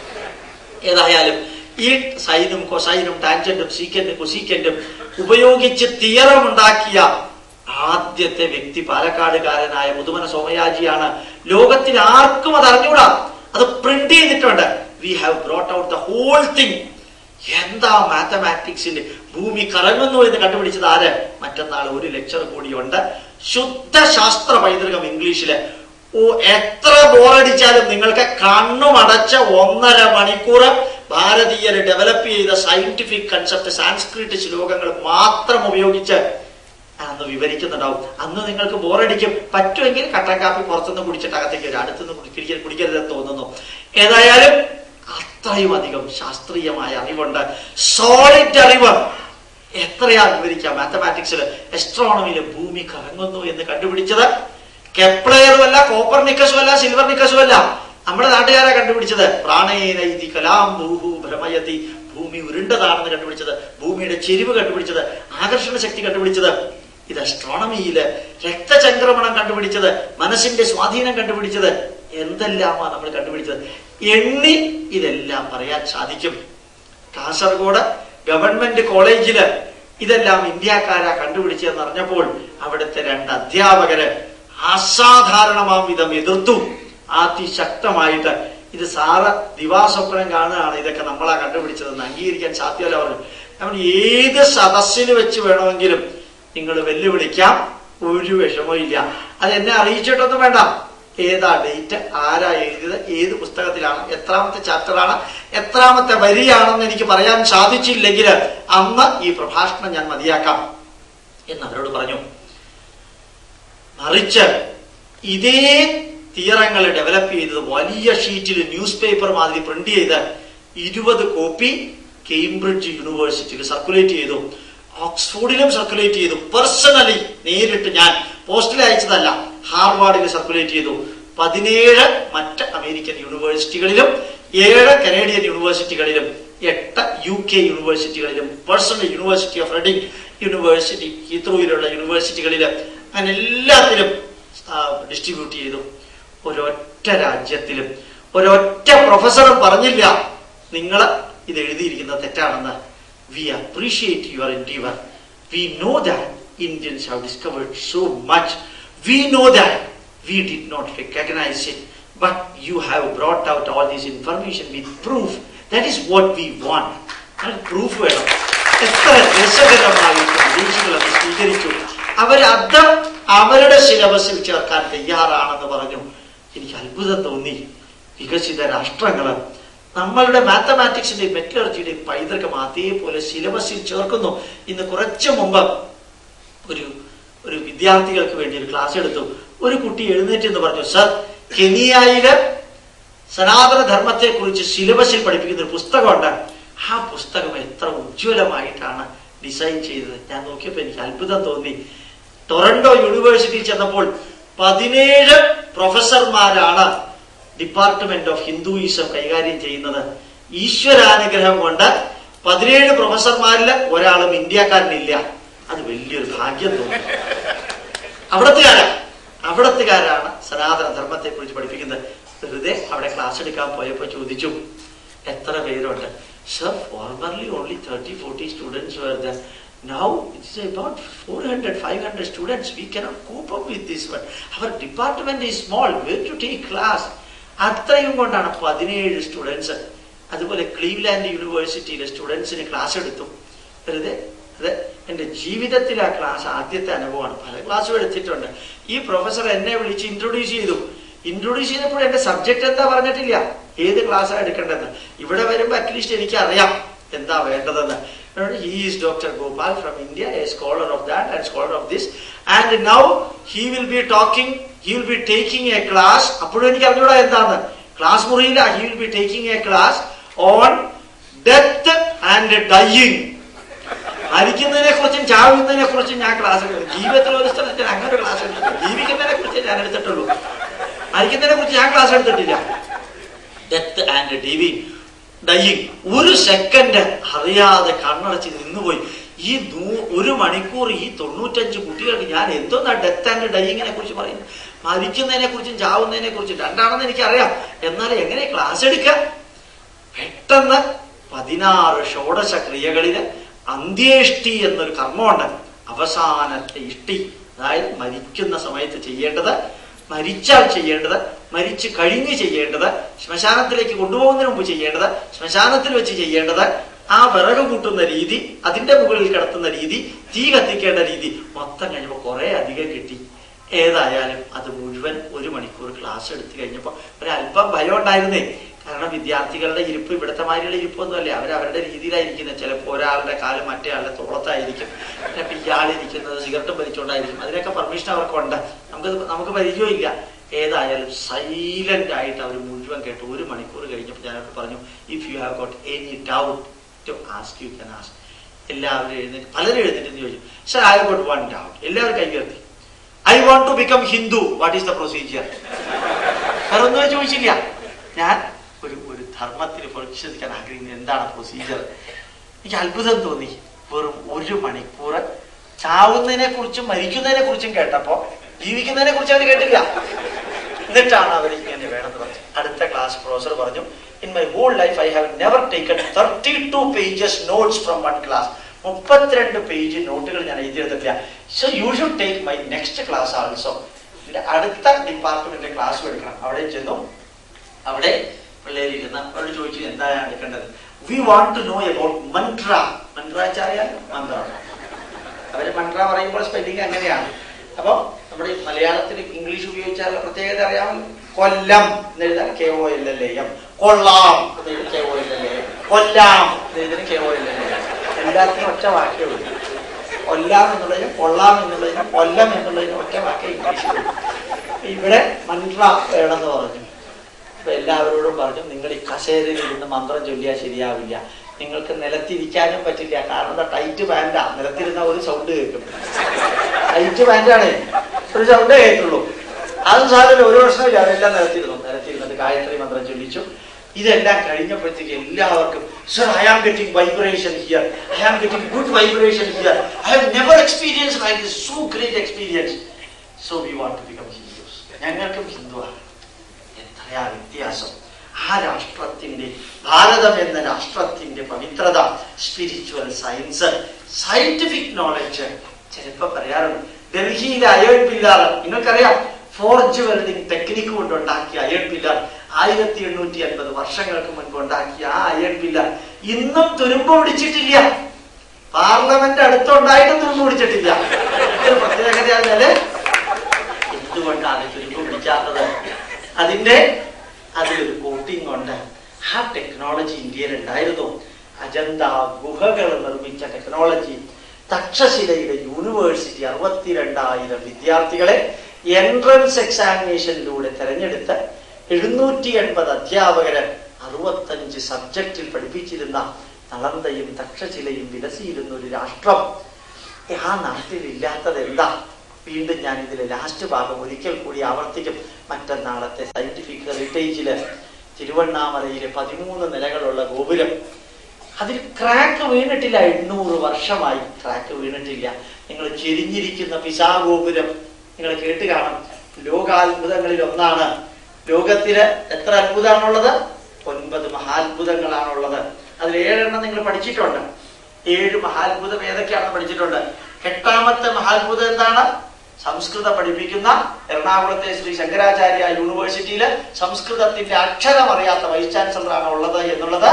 ഏതായാലും ഈ സൈനും കൊസൈനും ടാൻജന്റും സീക്കന്റും കൊസീക്കന്റും ഉപയോഗിച്ച് തിയറം ഉണ്ടാക്കിയ ആദ്യത്തെ വ്യക്തി പാലക്കാടുകാരനായ മുതുമന സോമയാജിയാണ് ലോകത്തിൽ ആർക്കും അത് അറിഞ്ഞുകൂടാ അത് പ്രിന്റ് ചെയ്തിട്ടുണ്ട് we have brought out the whole thing എന്താ മാത്തമാറ്റിക്സിന്റെ ഭൂമി കറങ്ങുന്നു എന്ന് കണ്ടുപിടിച്ചത് ആര് മറ്റന്നാൾ ഒരു ലെക്ചർ കൂടിയുണ്ട് ശുദ്ധ ശാസ്ത്ര പൈതൃകം ഇംഗ്ലീഷില് ഓ എത്ര ബോറടിച്ചാലും നിങ്ങൾക്ക് കണ്ണുമടച്ച ഒന്നര മണിക്കൂർ ഭാരതീയർ ഡെവലപ്പ് ചെയ്ത സയന്റിഫിക് കൺസെപ്റ്റ് സാൻസ്ക്രിറ്റ് ശ്ലോകങ്ങൾ മാത്രം ഉപയോഗിച്ച് അന്ന് വിവരിക്കുന്നുണ്ടാവും അന്ന് നിങ്ങൾക്ക് ബോറടിക്കും പറ്റുമെങ്കിൽ കട്ടൻ കാപ്പി പുറത്തുനിന്ന് കുടിച്ചിട്ട് അകത്തേക്ക് വരും അടുത്തുനിന്ന് കുടിക്കരുത് കുടിക്കരുതെന്ന് തോന്നുന്നു ഏതായാലും അത്രയും അധികം ശാസ്ത്രീയമായ അറിവുണ്ട് സോളിഡ് അറിവ് എത്രയാ വിവരിക്കാം മാത്തമാറ്റിക്സിൽ എസ്ട്രോണമിയിലെ ഭൂമി കറങ്ങുന്നു എന്ന് കണ്ടുപിടിച്ചത് കെപ്ലയറും അല്ല കോപ്പർ നിക്കസും അല്ല സിൽവർ നിക്കസും അല്ല നമ്മുടെ നാട്ടുകാരെ കണ്ടുപിടിച്ചത് പ്രാണേന ഇതി കലാം ഭൂഹു ഭ്രമയതി ഭൂമി ഉരുണ്ടതാണെന്ന് കണ്ടുപിടിച്ചത് ഭൂമിയുടെ ചെരിവ് കണ്ടുപിടിച്ചത് ആകർഷണ ശക്തി കണ്ടുപിടിച്ചത് ഇത് അസ്ട്രോണമിയില് രക്തചംക്രമണം കണ്ടുപിടിച്ചത് മനസ്സിന്റെ സ്വാധീനം കണ്ടുപിടിച്ചത് എന്തെല്ലാമാ നമ്മൾ കണ്ടുപിടിച്ചത് എണ്ണി ഇതെല്ലാം പറയാൻ സാധിക്കും കാസർഗോഡ് ഗവൺമെന്റ് കോളേജില് ഇതെല്ലാം ഇന്ത്യക്കാരാ കണ്ടുപിടിച്ചതെന്ന് അറിഞ്ഞപ്പോൾ അവിടുത്തെ രണ്ട് അധ്യാപകര് അസാധാരണമാം വിധം എതിർത്തു അതിശക്തമായിട്ട് ഇത് സാറ് ദിവാസ്വപ്നം കാണുകയാണ് ഇതൊക്കെ നമ്മളാ കണ്ടുപിടിച്ചതെന്ന് അംഗീകരിക്കാൻ സാധ്യമല്ല പറഞ്ഞു നമ്മൾ ഏത് സദസ്സിൽ വെച്ച് വേണമെങ്കിലും നിങ്ങൾ വെല്ലുവിളിക്കാം ഒരു വിഷമവും ഇല്ല അത് എന്നെ അറിയിച്ചിട്ടൊന്നും വേണ്ട ഏതാ ഡേറ്റ് ആരാ എഴുതിയത് ഏത് പുസ്തകത്തിലാണ് എത്രാമത്തെ ചാപ്റ്ററാണ് എത്രാമത്തെ വരിയാണെന്ന് എനിക്ക് പറയാൻ സാധിച്ചില്ലെങ്കിൽ അന്ന് ഈ പ്രഭാഷണം ഞാൻ മതിയാക്കാം എന്ന് അവരോട് പറഞ്ഞു മറിച്ച് ഇതേ തിയറങ്ങൾ ഡെവലപ്പ് ചെയ്തത് വലിയ ഷീറ്റിൽ ന്യൂസ് പേപ്പർ മാതിരി പ്രിന്റ് ചെയ്ത് ഇരുപത് കോപ്പി കേംബ്രിഡ്ജ് യൂണിവേഴ്സിറ്റിയിൽ സർക്കുലേറ്റ് ചെയ്തു ഓക്സ്ഫോർഡിലും സർക്കുലേറ്റ് ചെയ്തു പേഴ്സണലി നേരിട്ട് ഞാൻ പോസ്റ്റിൽ അയച്ചതല്ല ഹാർവാർഡിൽ സർക്കുലേറ്റ് ചെയ്തു പതിനേഴ് മറ്റ് അമേരിക്കൻ യൂണിവേഴ്സിറ്റികളിലും ഏഴ് കനേഡിയൻ യൂണിവേഴ്സിറ്റികളിലും എട്ട് യു കെ യൂണിവേഴ്സിറ്റികളിലും personal university of Reading university ഹീത്രൂയിലുള്ള യൂണിവേഴ്സിറ്റികളിൽ അങ്ങനെ എല്ലാത്തിലും ഡിസ്ട്രിബ്യൂട്ട് ചെയ്തു ഒരൊറ്റ രാജ്യത്തിലും ഒരൊറ്റ പ്രൊഫസറും പറഞ്ഞില്ല നിങ്ങൾ ഇത് എഴുതിയിരിക്കുന്നത് തെറ്റാണെന്ന് we appreciate your endeavour we know that Indians have discovered so much we know that we did not recognise it but you have brought out all these information with proof that is what we want നമുക്ക് proof വേണം എത്ര രസകരമായിട്ട് വിദേശികൾ അത് സ്വീകരിച്ചു അവരത് അവരുടെ സിലബസിൽ ചേർക്കാൻ തയ്യാറാണെന്ന് പറഞ്ഞു എനിക്ക് അത്ഭുതം തോന്നി വികസിത രാഷ്ട്രങ്ങള് നമ്മളുടെ മാത്തമാറ്റിക്സിന്റെയും മെറ്റലർജിയുടെയും പൈതൃകം അതേപോലെ സിലബസിൽ ചേർക്കുന്നു ഇന്ന് കുറച്ചു മുമ്പ് ഒരു ഒരു വിദ്യാർത്ഥികൾക്ക് വേണ്ടി ഒരു ക്ലാസ് എടുത്തു ഒരു കുട്ടി എഴുന്നേറ്റ് എന്ന് പറഞ്ഞു സർ കെനിയയില് സനാതന ധർമ്മത്തെ കുറിച്ച് സിലബസിൽ പഠിപ്പിക്കുന്ന ഒരു പുസ്തകമുണ്ട് ആ പുസ്തകം എത്ര ഉജ്ജ്വലമായിട്ടാണ് ഡിസൈൻ ചെയ്തത് ഞാൻ നോക്കിയപ്പോൾ എനിക്ക് അത്ഭുതം തോന്നി ടൊറന്റോ യൂണിവേഴ്സിറ്റിയിൽ ചെന്നപ്പോൾ പതിനേഴ് പ്രൊഫസർമാരാണ് ഡിപ്പാർട്ട്മെന്റ് ഓഫ് ഹിന്ദുയിസം കൈകാര്യം ചെയ്യുന്നത് ഈശ്വരാനുഗ്രഹം കൊണ്ട് പതിനേഴ് പ്രൊഫസർമാരിൽ ഒരാളും ഇന്ത്യക്കാരനില്ല അത് വലിയൊരു ഭാഗ്യം തോന്നി അവിടത്തുകാരാ അവിടത്തുകാരാണ് സനാതന ധർമ്മത്തെ കുറിച്ച് പഠിപ്പിക്കുന്നത് വെറുതെ അവിടെ ക്ലാസ് എടുക്കാൻ പോയപ്പോ ചോദിച്ചു എത്ര പേരുണ്ട് sir formerly only thirty forty students were there Now it is about 400, 500 students. We cannot cope up with this one. Our department is small. Where to take class? അത്രയും കൊണ്ടാണ് പതിനേഴ് സ്റ്റുഡൻസ് അതുപോലെ ക്ലീവ്ലാൻഡ് യൂണിവേഴ്സിറ്റിയിലെ സ്റ്റുഡൻസിന് ക്ലാസ് എടുത്തു വെറുതെ അത് എൻ്റെ ജീവിതത്തിൽ ആ ക്ലാസ് ആദ്യത്തെ അനുഭവമാണ് പല ക്ലാസ്സും എടുത്തിട്ടുണ്ട് ഈ പ്രൊഫസർ എന്നെ വിളിച്ച് ഇൻട്രൊഡ്യൂസ് ചെയ്തു ഇൻട്രൊഡ്യൂസ് ചെയ്തപ്പോൾ എന്റെ സബ്ജക്ട് എന്താ പറഞ്ഞിട്ടില്ല ഏത് ക്ലാസ്സാണ് എടുക്കേണ്ടതെന്ന് ഇവിടെ വരുമ്പോൾ അറ്റ്ലീസ്റ്റ് എനിക്ക് അറിയാം എന്താ വേണ്ടതെന്ന് he is Dr. Gopal from India, a scholar of that and scholar of this. And now he will be talking, he will be taking a class. അപ്പോഴും എനിക്ക് അറിഞ്ഞൂടാ എന്താണ് ക്ലാസ് മുറിയില്ല he will be taking a class on death and dying. മരിക്കുന്നതിനെ കുറിച്ചും ചാവുന്നതിനെ കുറിച്ചും ഞാൻ ക്ലാസ് എടുത്തു ജീവിതത്തിൽ ഒരു സ്ഥലത്ത് ഞാൻ അങ്ങനെ ക്ലാസ് എടുത്തിട്ടില്ല ജീവിക്കുന്നതിനെ കുറിച്ച് ഞാൻ എടുത്തിട്ടുള്ളൂ മരിക്കുന്നതിനെ കുറിച്ച് ഞാൻ ക്ലാസ് എടുത്തിട്ടില്ല ഡെത്ത് ആൻഡ് ഡിവിങ് ഡൈയിങ് ഒരു സെക്കൻഡ് അറിയാതെ കണ്ണടച്ച് നിന്നുപോയി ഈ നൂ ഒരു മണിക്കൂർ ഈ തൊണ്ണൂറ്റഞ്ച് കുട്ടികൾക്ക് ഞാൻ എന്തോന്നാ ഡെത്ത് ആൻഡ് ഡൈയിങ്ങിനെ കുറിച്ച് പറയുന്നത് മരിക്കുന്നതിനെ കുറിച്ചും ചാവുന്നതിനെ കുറിച്ചും രണ്ടാണെന്ന് എനിക്കറിയാം എന്നാൽ എങ്ങനെ ക്ലാസ് എടുക്കാം പെട്ടെന്ന് പതിനാറ് ഷോഡശ ക്രിയകളില് അന്ത്യേഷ്ടി എന്നൊരു കർമ്മമുണ്ട് അവസാനത്തെ ഇഷ്ടി അതായത് മരിക്കുന്ന സമയത്ത് ചെയ്യേണ്ടത് മരിച്ചാൽ ചെയ്യേണ്ടത് മരിച്ചു കഴിഞ്ഞ് ചെയ്യേണ്ടത് ശ്മശാനത്തിലേക്ക് കൊണ്ടുപോകുന്നതിന് മുമ്പ് ചെയ്യേണ്ടത് ശ്മശാനത്തിൽ വെച്ച് ചെയ്യേണ്ടത് ആ വിറക് കൂട്ടുന്ന രീതി അതിന്റെ മുകളിൽ കിടത്തുന്ന രീതി തീ കത്തിക്കേണ്ട രീതി മൊത്തം കഴിഞ്ഞപ്പോൾ കുറെ അധികം കിട്ടി ഏതായാലും അത് മുഴുവൻ ഒരു മണിക്കൂർ ക്ലാസ് എടുത്തു കഴിഞ്ഞപ്പോൾ ഒരല്പം ഭയം ഉണ്ടായിരുന്നേ കാരണം വിദ്യാർത്ഥികളുടെ ഇരിപ്പ് ഇവിടുത്തെ മാതിരിയുള്ള ഇരിപ്പൊന്നുമല്ലേ അവർ അവരുടെ രീതിയിലായിരിക്കുന്നത് ചിലപ്പോൾ ഒരാളുടെ കാല് മറ്റേ ആളുടെ തോളത്തായിരിക്കും ചിലപ്പോൾ ഇയാളിരിക്കുന്നത് സിഗരറ്റും വലിച്ചുകൊണ്ടായിരിക്കും അതിനൊക്കെ പെർമിഷൻ അവർക്കുണ്ട് നമുക്ക് നമുക്ക് പരിചയമില്ല ഏതായാലും സൈലന്റ് ആയിട്ട് അവർ മുഴുവൻ കേട്ടു ഒരു മണിക്കൂർ കഴിഞ്ഞപ്പോൾ ഞാനൊക്കെ പറഞ്ഞു if you have got any doubt to ask you can ask എല്ലാവരും എഴുന്നേറ്റ് പലരും എഴുന്നേറ്റ് ചോദിച്ചു sir I got one doubt എല്ലാവരും കൈ ഉയർത്തി I want to become Hindu what is the procedure വേറെ ഒന്നും ചോദിച്ചില്ല ഞാൻ ഒരു ഒരു ധർമ്മത്തിൽ വിശ്വസിക്കാൻ ആഗ്രഹിക്കുന്നത് എന്താണ് പ്രൊസീജിയർ എനിക്ക് അത്ഭുതം തോന്നി വെറും ഒരു മണിക്കൂർ ചാവുന്നതിനെ കുറിച്ചും മരിക്കുന്നതിനെ കുറിച്ചും കേട്ടപ്പോ ജീവിക്കുന്നതിനെ കുറിച്ച് അവർ കേട്ടില്ല എന്നിട്ടാണ് അവർ ഇങ്ങനെ വേണമെന്ന് പറഞ്ഞു അടുത്ത ക്ലാസ് പ്രൊഫസർ പറഞ്ഞു in my whole life I have never taken thirty two pages notes from one class മുപ്പത്തിരണ്ട് പേജ് നോട്ടുകൾ ഞാൻ എഴുതിയെടുത്തില്ല so you should take my next class also ഇതിന്റെ അടുത്ത ഡിപ്പാർട്ട്മെന്റ് ക്ലാസ് എടുക്കണം അവിടെ ചെന്നു അവിടെ പിള്ളേരിരുന്ന് അവരോട് ചോദിച്ചു എന്താണ് എടുക്കേണ്ടത് we want to know about mantra mantra വെച്ചാൽ അറിയാം മന്ത്ര അവര് മന്ത്ര പറയുമ്പോൾ സ്പെല്ലിംഗ് അങ്ങനെയാണ് അപ്പൊ നമ്മുടെ ഈ മലയാളത്തിൽ ഇംഗ്ലീഷ് ഉപയോഗിച്ചാൽ പ്രത്യേകത അറിയാമല്ലോ കൊല്ലം എന്നെഴുതാൻ K O L L M കൊള്ളാം എന്നെഴുതി K O L L M കൊല്ലാം എന്നെഴുതിന് K O L L M എല്ലാത്തിനും ഒറ്റ വാക്കേ ഉള്ളൂ കൊല്ലാം എന്നുള്ളതിനും കൊള്ളാം എന്നുള്ളതിനും കൊല്ലം എന്നുള്ളതിനും ഒറ്റ വാക്കേ ഇംഗ്ലീഷിൽ ഇവിടെ മന്ത്ര വേണമെന്ന് പറഞ്ഞു അപ്പൊ എല്ലാവരോടും പറഞ്ഞു നിങ്ങൾ ഈ കസേരയിൽ ഇരുന്ന് മന്ത്രം ചൊല്ലിയാൽ ശരിയാവില്ല നിങ്ങൾക്ക് നിലത്തിരിക്കാനും പറ്റില്ല കാരണം എന്താ ടൈറ്റ് പാൻറ്റാ നിലത്തിരുന്ന ഒരു സൗണ്ട് കേൾക്കും ടൈറ്റ് പാൻറ്റാണേ ഒരു സൗണ്ടേ കേൾക്കുള്ളൂ അത് സാറിന് ഒരു പ്രശ്നമില്ല അതെല്ലാം നിലത്തിരുന്നു നിലത്തിരുന്നിട്ട് ഗായത്രി മന്ത്രം ചൊല്ലിച്ചു ഇതെല്ലാം കഴിഞ്ഞപ്പോഴത്തേക്ക് എല്ലാവർക്കും sir I am getting vibration here I am getting good vibration here I have never experience like this so great experience so we want to become Hindus ഞങ്ങൾക്കും ഹിന്ദുവാണ് എത്രയാ വ്യത്യാസം ആ രാഷ്ട്രത്തിന്റെ ഭാരതം എന്ന രാഷ്ട്രത്തിന്റെ പവിത്രത സ്പിരിച്വൽ സയൻസ് സയന്റിഫിക് നോളജ് ചിലപ്പോ പറയാറുണ്ട് ഡൽഹിയിലെ അയൺ പില്ലാർ നിങ്ങൾക്കറിയാം ഫോർജ് വെൽഡിംഗ് ടെക്നിക്ക് കൊണ്ട് ഉണ്ടാക്കിയ അയൺ പില്ലാർ ആയിരത്തി എണ്ണൂറ്റി അൻപത് വർഷങ്ങൾക്ക് മുൻപ് ഉണ്ടാക്കിയ ആ അയൺ പില്ലാർ ഇന്നും തുരുമ്പ് പിടിച്ചിട്ടില്ല പാർലമെന്റ് അടുത്തുണ്ടായിട്ടും തുരുമ്പ് പിടിച്ചിട്ടില്ല ഒരു പ്രത്യേകതയാല് എന്തുകൊണ്ടാണ് തുരുമ്പ് പിടിക്കാത്തത് അതിന്റെ അതിലൊരു കോട്ടിംഗ് ഉണ്ട് ആ ടെക്നോളജി ഇന്ത്യയിൽ ഉണ്ടായിരുന്നു അജന്ത ഗുഹകൾ നിർമ്മിച്ച ടെക്നോളജി തക്ഷശിലയുടെ യൂണിവേഴ്സിറ്റി അറുപത്തിരണ്ടായിരം വിദ്യാർത്ഥികളെ എൻട്രൻസ് എക്സാമിനേഷനിലൂടെ തെരഞ്ഞെടുത്ത് എഴുന്നൂറ്റി എൺപത് അധ്യാപകര് അറുപത്തഞ്ച് സബ്ജക്റ്റിൽ പഠിപ്പിച്ചിരുന്ന നളന്തയും തക്ഷശിലയും വിലസിയിരുന്ന ഒരു രാഷ്ട്രം ആ നാട്ടിൽ ഇല്ലാത്തത് എന്താ വീണ്ടും ഞാൻ ഇതിലെ ലാസ്റ്റ് ഭാഗം ഒരിക്കൽ കൂടി ആവർത്തിക്കും മറ്റന്നാളത്തെ സയന്റിഫിക് ഹെറിറ്റേജില് തിരുവണ്ണാമലയിലെ പതിമൂന്ന് നിലകളുള്ള ഗോപുരം അതിൽ ക്രാക്ക് വീണിട്ടില്ല എണ്ണൂറ് വർഷമായി ക്രാക്ക് വീണിട്ടില്ല നിങ്ങൾ ചെരിഞ്ഞിരിക്കുന്ന പിസാ ഗോപുരം നിങ്ങൾ കേട്ട് കാണും ലോകാത്ഭുതങ്ങളിൽ ഒന്നാണ് ലോകത്തില് എത്ര അത്ഭുതമാണുള്ളത് ഒൻപത് മഹാത്ഭുതങ്ങളാണുള്ളത് അതിൽ ഏഴെണ്ണം നിങ്ങൾ പഠിച്ചിട്ടുണ്ട് ഏഴ് മഹാത്ഭുതം ഏതൊക്കെയാണെന്ന് പഠിച്ചിട്ടുണ്ട് എട്ടാമത്തെ മഹാത്ഭുതം എന്താണ് സംസ്കൃതം പഠിപ്പിക്കുന്ന എറണാകുളത്തെ ശ്രീ ശങ്കരാചാര്യ യൂണിവേഴ്സിറ്റിയിൽ സംസ്കൃതത്തിന്റെ അക്ഷരം അറിയാത്ത വൈസ് ചാൻസലറാണ് ഉള്ളത് എന്നുള്ളത്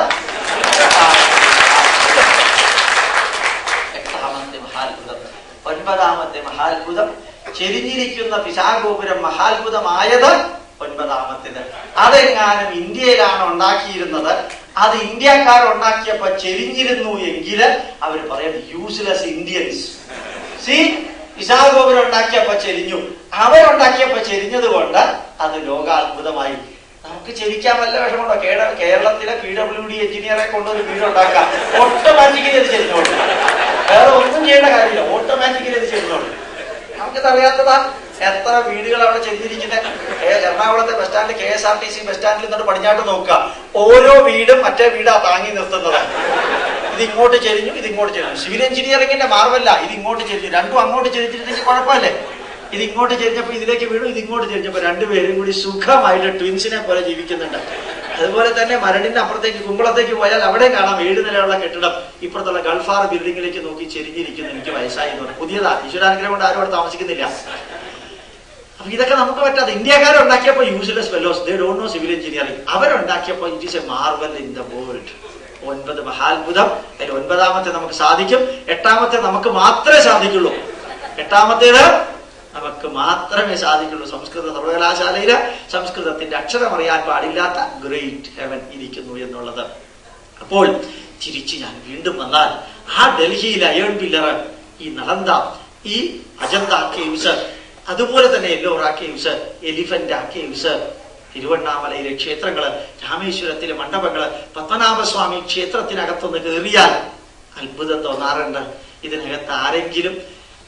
എട്ടാമത്തെ മഹാത്ഭുതം ഒൻപതാമത്തെ മഹാത്ഭുതം ചെരിഞ്ഞിരിക്കുന്ന പിശാഗോപുരം മഹാത്ഭുതമായത് ഒൻപതാമത്തേത് അതെങ്ങാനും ഇന്ത്യയിലാണ് ഉണ്ടാക്കിയിരുന്നത് അത് ഇന്ത്യക്കാർ ഉണ്ടാക്കിയപ്പോ ചെരിഞ്ഞിരുന്നു എങ്കിൽ അവർ പറയും യൂസ്ലെസ് ഇന്ത്യൻസ് സി പിശാഗോപുരം ഉണ്ടാക്കിയപ്പോ ചെരിഞ്ഞു അവരുണ്ടാക്കിയപ്പോ ചെരിഞ്ഞത് കൊണ്ട് അത് ലോകാത്ഭുതമായി നമുക്ക് ചെരിക്കാൻ വല്ല വിഷമമുണ്ടോ കേരള കേരളത്തിലെ പി ഡബ്ല്യു ഡി എഞ്ചിനീയറെ കൊണ്ട് ഒരു വീട് ഉണ്ടാക്കാം ഓട്ടോമാറ്റിക്കലി അത് ചെരിഞ്ഞോളൂ വേറെ ഒന്നും ചെയ്യേണ്ട കാര്യമില്ല ഓട്ടോമാറ്റിക്കലി അത് ചെരിഞ്ഞോളൂ നമുക്കിത് അറിയാത്തതാ എത്ര വീടുകൾ അവിടെ ചെരിഞ്ഞിരിക്കുന്നത് എറണാകുളത്തെ ബസ് സ്റ്റാൻഡിൽ K S R T C bus സ്റ്റാൻഡിൽ നിന്നോട്ട് പടിഞ്ഞാട്ട് നോക്കുക ഓരോ വീടും മറ്റേ വീടാ താങ്ങി നിർത്തുന്നത് ഇത് ഇങ്ങോട്ട് ചെരിഞ്ഞു ഇത് ഇങ്ങോട്ട് ചെരിഞ്ഞു സിവിൽ എഞ്ചിനീയറിംഗിന്റെ മാർവല്ല ഇത് ഇങ്ങോട്ട് ചെരിഞ്ഞു രണ്ടും അങ്ങോട്ട് ചെരിഞ്ഞിരുന്നെങ്കിൽ കുഴപ്പമില്ലേ ഇത് ഇങ്ങോട്ട് ചെരിഞ്ഞപ്പോ ഇതിലേക്ക് വീണു ഇത് ഇങ്ങോട്ട് ചെരിഞ്ഞപ്പോ രണ്ടുപേരും കൂടി സുഖമായിട്ട് ട്വിൻസിനെ പോലെ ജീവിക്കുന്നുണ്ട് അതുപോലെ തന്നെ മരടിന്റെ അപ്പുറത്തേക്ക് കുമ്പളത്തേക്ക് പോയാൽ അവിടെ കാണാം ഏഴ് നിലയുള്ള കെട്ടിടം ഇപ്പുറത്തുള്ള ഗൾഫാർ ബിൽഡിങ്ങിലേക്ക് നോക്കി ചെരിഞ്ഞിരിക്കുന്നു എനിക്ക് വയസ്സായി എന്ന് പറഞ്ഞു പുതിയതാ ഈശ്വരാനുഗ്രഹം കൊണ്ട് ആരും അവിടെ താമസിക്കുന്നില്ല അപ്പൊ ഇതൊക്കെ നമുക്ക് പറ്റാതെ ഇന്ത്യക്കാരുണ്ടാക്കിയപ്പോൾ useless fellows they don't know civil engineering അവരുണ്ടാക്കിയപ്പോൾ it is a marvel in the world ഒൻപത് മഹാത്ഭുതം അതിൽ ഒൻപതാമത്തെ നമുക്ക് സാധിക്കും എട്ടാമത്തെ നമുക്ക് മാത്രമേ സാധിക്കുള്ളൂ എട്ടാമത്തേത് നമുക്ക് മാത്രമേ സാധിക്കുള്ളൂ സംസ്കൃത സർവകലാശാലയില് സംസ്കൃതത്തിന്റെ അക്ഷരം അറിയാൻ പാടില്ലാത്ത ഗ്രേറ്റ് ഹെവൻ ഇരിക്കുന്നു എന്നുള്ളത് അപ്പോൾ തിരിച്ച് ഞാൻ വീണ്ടും വന്നാൽ ആ ഡൽഹിയിലെ അയേൺ പില്ലർ ഈ നളന്ത ഈ അജന്ത കേവ്സ് അതുപോലെ തന്നെ എല്ലോറ കേവ്സ് എലിഫന്റ് കേവ്സ് തിരുവണ്ണാമലയിലെ ക്ഷേത്രങ്ങള് രാമേശ്വരത്തിലെ മണ്ഡപങ്ങള് പത്മനാഭസ്വാമി ക്ഷേത്രത്തിനകത്തൊന്ന് കയറിയാൽ അത്ഭുതം തോന്നാറുണ്ട് ഇതിനകത്ത് ആരെങ്കിലും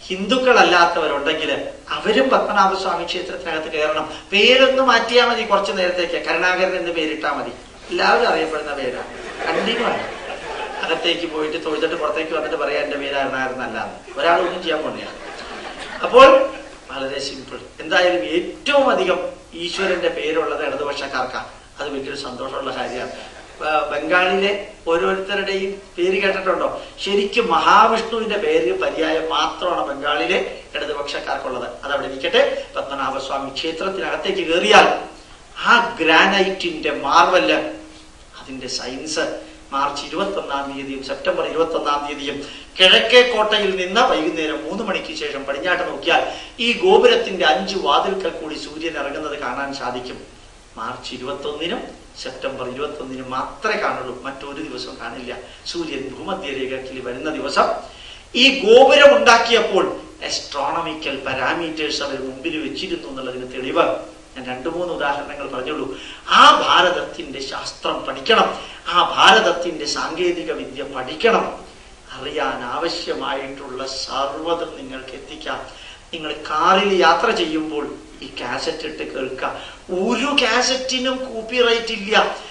ഹിന്ദുക്കളല്ലാത്തവരുണ്ടെങ്കിൽ അവരും പത്മനാഭസ്വാമി ക്ഷേത്രത്തിനകത്ത് കയറണം പേരൊന്ന് മാറ്റിയാൽ മതി കുറച്ചു നേരത്തേക്ക് കരുണാകരൻ എന്ന് പേരിട്ടാൽ മതി എല്ലാവരും അറിയപ്പെടുന്ന പേരാണ് കണ്ടിന്യൂ ആണ് അകത്തേക്ക് പോയിട്ട് തൊഴുതിട്ട് പുറത്തേക്ക് വന്നിട്ട് പറയാൻ എന്റെ പേര് അരുണാകരനല്ല ഒരാളൊന്നും ചെയ്യാൻ പോണില്ല അപ്പോൾ വളരെ സിമ്പിൾ എന്തായാലും ഏറ്റവും അധികം ഈശ്വരന്റെ പേരുള്ളത് ഇടതുപക്ഷക്കാർക്കാണ് അത് വലിയൊരു സന്തോഷമുള്ള കാര്യമാണ് ബ- ബംഗാളിലെ ഓരോരുത്തരുടെയും പേര് കേട്ടിട്ടുണ്ടോ ശരിക്കും മഹാവിഷ്ണുവിന്റെ പേര് പര്യായം മാത്രമാണ് ബംഗാളിലെ ഇടതുപക്ഷക്കാർക്കുള്ളത് അതവിടെ ഇരിക്കട്ടെ പത്മനാഭസ്വാമി ക്ഷേത്രത്തിനകത്തേക്ക് കയറിയാൽ ആ ഗ്രാനൈറ്റിന്റെ മാർവല് അതിന്റെ സയൻസ് മാർച്ച് ഇരുപത്തി ഒന്നാം തീയതിയും സെപ്റ്റംബർ ഇരുപത്തി ഒന്നാം തീയതിയും കിഴക്കേ കോട്ടയിൽ നിന്ന് വൈകുന്നേരം മൂന്ന് മണിക്ക് ശേഷം പടിഞ്ഞാട്ട് നോക്കിയാൽ ഈ ഗോപുരത്തിന്റെ അഞ്ച് വാതിൽക്കൽ കൂടി സൂര്യൻ ഇറങ്ങുന്നത് കാണാൻ സാധിക്കും മാർച്ച് ഇരുപത്തി ഒന്നിനും സെപ്റ്റംബർ ഇരുപത്തി ഒന്നിനും മാത്രമേ കാണുള്ളൂ മറ്റൊരു ദിവസവും കാണില്ല സൂര്യൻ ഭൂമധ്യരേഖയിൽ വരുന്ന ദിവസം ഈ ഗോപുരം ഉണ്ടാക്കിയപ്പോൾ അസ്ട്രോണമിക്കൽ പാരാമീറ്റേഴ്സ് അവർ മുമ്പിൽ വെച്ചിരുന്നു എന്നുള്ളതിന് തെളിവ് ഞാൻ രണ്ടു മൂന്ന് ഉദാഹരണങ്ങൾ പറഞ്ഞുള്ളൂ ആ ഭാരതത്തിന്റെ ശാസ്ത്രം പഠിക്കണം ആ ഭാരതത്തിന്റെ സാങ്കേതിക വിദ്യ പഠിക്കണം അറിയാൻ ആവശ്യമായിട്ടുള്ള സർവ്വതും നിങ്ങൾക്ക് എത്തിക്കാം നിങ്ങൾ കാറിൽ യാത്ര ചെയ്യുമ്പോൾ ഈ കാസറ്റ് ഇട്ട് കേൾക്കുക ഒരു കാസറ്റിനും കോപ്പിറൈറ്റ് ഇല്ല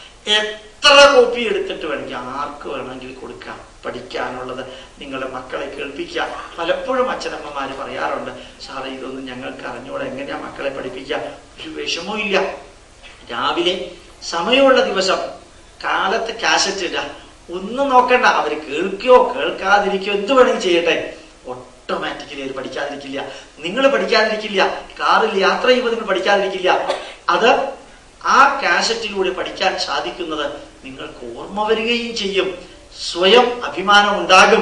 എത്ര കോപ്പി എടുത്തിട്ട് വേണമെങ്കിൽ ആർക്ക് വേണമെങ്കിൽ കൊടുക്കാം പഠിക്കാനുള്ളത് നിങ്ങളുടെ മക്കളെ കേൾപ്പിക്കുക പലപ്പോഴും അച്ഛനമ്മമാര് പറയാറുണ്ട് സാറേ ഇതൊന്നും ഞങ്ങൾക്ക് അറിഞ്ഞൂടെ എങ്ങനെയാ മക്കളെ പഠിപ്പിക്കുക ഒരു വിഷമവും ഇല്ല രാവിലെ സമയമുള്ള ദിവസം കാലത്ത് കാസറ്റ് ഇടുക ഒന്നും നോക്കണ്ട അവര് കേൾക്കുകയോ കേൾക്കാതിരിക്കുകയോ എന്ത് വേണമെങ്കിൽ ചെയ്യട്ടെ ഓട്ടോമാറ്റിക്കലി അവർ പഠിക്കാതിരിക്കില്ല നിങ്ങൾ പഠിക്കാതിരിക്കില്ല കാറിൽ യാത്ര ചെയ്യുമ്പോൾ നിങ്ങൾ പഠിക്കാതിരിക്കില്ല അത് ആ കാസറ്റിലൂടെ പഠിക്കാൻ സാധിക്കുന്നത് നിങ്ങൾക്ക് ഓർമ്മ വരികയും ചെയ്യും സ്വയം അഭിമാനം ഉണ്ടാകും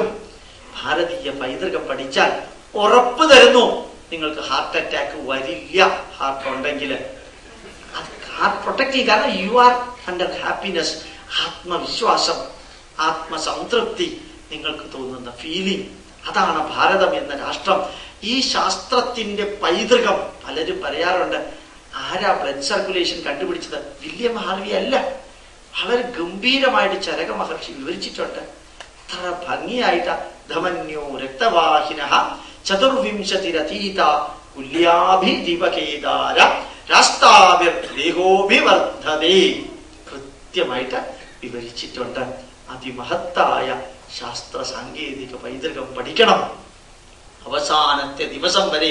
ഭാരതീയ പൈതൃകം പഠിച്ചാൽ ഉറപ്പ് തരുന്നു നിങ്ങൾക്ക് ഹാർട്ട് അറ്റാക്ക് വരില്ല ഹാർട്ട് ഉണ്ടെങ്കിൽ അത് ഹാർട്ട് പ്രൊട്ടക്ട് ചെയ്യും കാരണം യു ആർ അണ്ടർ ഹാപ്പിനെസ് ആത്മവിശ്വാസം ആത്മസംതൃപ്തി നിങ്ങൾക്ക് തോന്നുന്ന ഫീലിംഗ് അതാണ് ഭാരതം എന്ന രാഷ്ട്രം ഈ ശാസ്ത്രത്തിന്റെ പൈതൃകം പലരും പറയാറുണ്ട് ആരാ ബ്ലഡ് സർക്കുലേഷൻ കണ്ടുപിടിച്ചത് വില്യം ഹാർവി അല്ല വളരെ ഗംഭീരമായിട്ട് ചരക മഹർഷി വിവരിച്ചിട്ടുണ്ട് എത്ര ഭംഗിയായിട്ട് ധമന്യോ രക്തവാഹിന ചതുർവിംശതിരതീത കുല്യാഭിദിവകേദാര രാസ്താവിർ ദേഹോഭിവർദ്ധതേ കൃത്യമായിട്ട് വിവരിച്ചിട്ടുണ്ട് അതിമഹത്തായ ശാസ്ത്ര സാങ്കേതിക പൈതൃകം പഠിക്കണം അവസാനത്തെ ദിവസം വരെ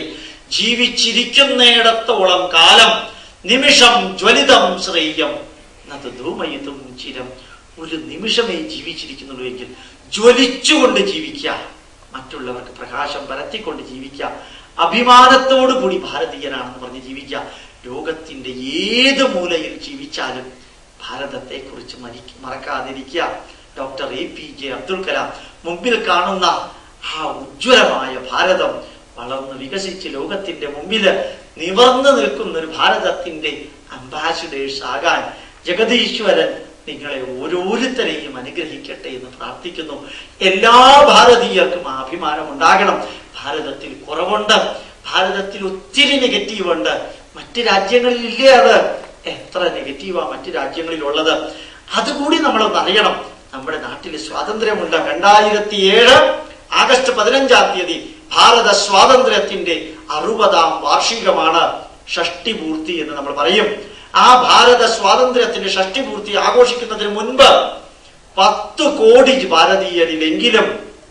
ജീവിച്ചിരിക്കുന്നിടത്തോളം കാലം നിമിഷം ജ്വലിതം ശ്രേയം നത് ധൂമയിതും ചിരം ഒരു നിമിഷമേ ജീവിച്ചിരിക്കുന്നുള്ളൂ എങ്കിൽ ജ്വലിച്ചുകൊണ്ട് ജീവിക്കുക മറ്റുള്ളവർക്ക് പ്രകാശം പരത്തിക്കൊണ്ട് ജീവിക്കുക അഭിമാനത്തോടു കൂടി ഭാരതീയനാണെന്ന് പറഞ്ഞ് ജീവിക്കുക ലോകത്തിന്റെ ഏത് മൂലയിൽ ജീവിച്ചാലും ഭാരതത്തെ കുറിച്ച് മറക്കാതിരിക്കുക doctor A P J Abdul Kalam മുമ്പിൽ കാണുന്ന ആ ഉജ്ജ്വലമായ ഭാരതം വളർന്ന് വികസിച്ച് ലോകത്തിന്റെ മുമ്പിൽ നിവർന്നു നിൽക്കുന്ന ഒരു ഭാരതത്തിന്റെ അംബാസിഡേഴ്സ് ആകാൻ ജഗതീശ്വരൻ നിങ്ങളെ ഓരോരുത്തരെയും അനുഗ്രഹിക്കട്ടെ എന്ന് പ്രാർത്ഥിക്കുന്നു എല്ലാ ഭാരതീയർക്കും ആ അഭിമാനം ഉണ്ടാകണം ഭാരതത്തിൽ കുറവുണ്ട് ഭാരതത്തിൽ ഒത്തിരി നെഗറ്റീവ് ഉണ്ട് മറ്റ് രാജ്യങ്ങളിൽ ഇല്ലേ അത് എത്ര നെഗറ്റീവാ മറ്റ് രാജ്യങ്ങളിൽ ഉള്ളത് അതുകൂടി നമ്മളൊന്ന് അറിയണം നമ്മുടെ നാട്ടിൽ സ്വാതന്ത്ര്യമുണ്ട് രണ്ടായിരത്തി ഏഴ് ആഗസ്റ്റ് പതിനഞ്ചാം തീയതി ഭാരത സ്വാതന്ത്ര്യത്തിന്റെ അറുപതാം വാർഷികമാണ് ഷഷ്ടിപൂർത്തി എന്ന് നമ്മൾ പറയും ആ ഭാരത സ്വാതന്ത്ര്യത്തിന്റെ ഷഷ്ടിപൂർത്തി ആഘോഷിക്കുന്നതിന് മുൻപ് പത്ത് കോടി ഭാരതീയരിലെങ്കിലും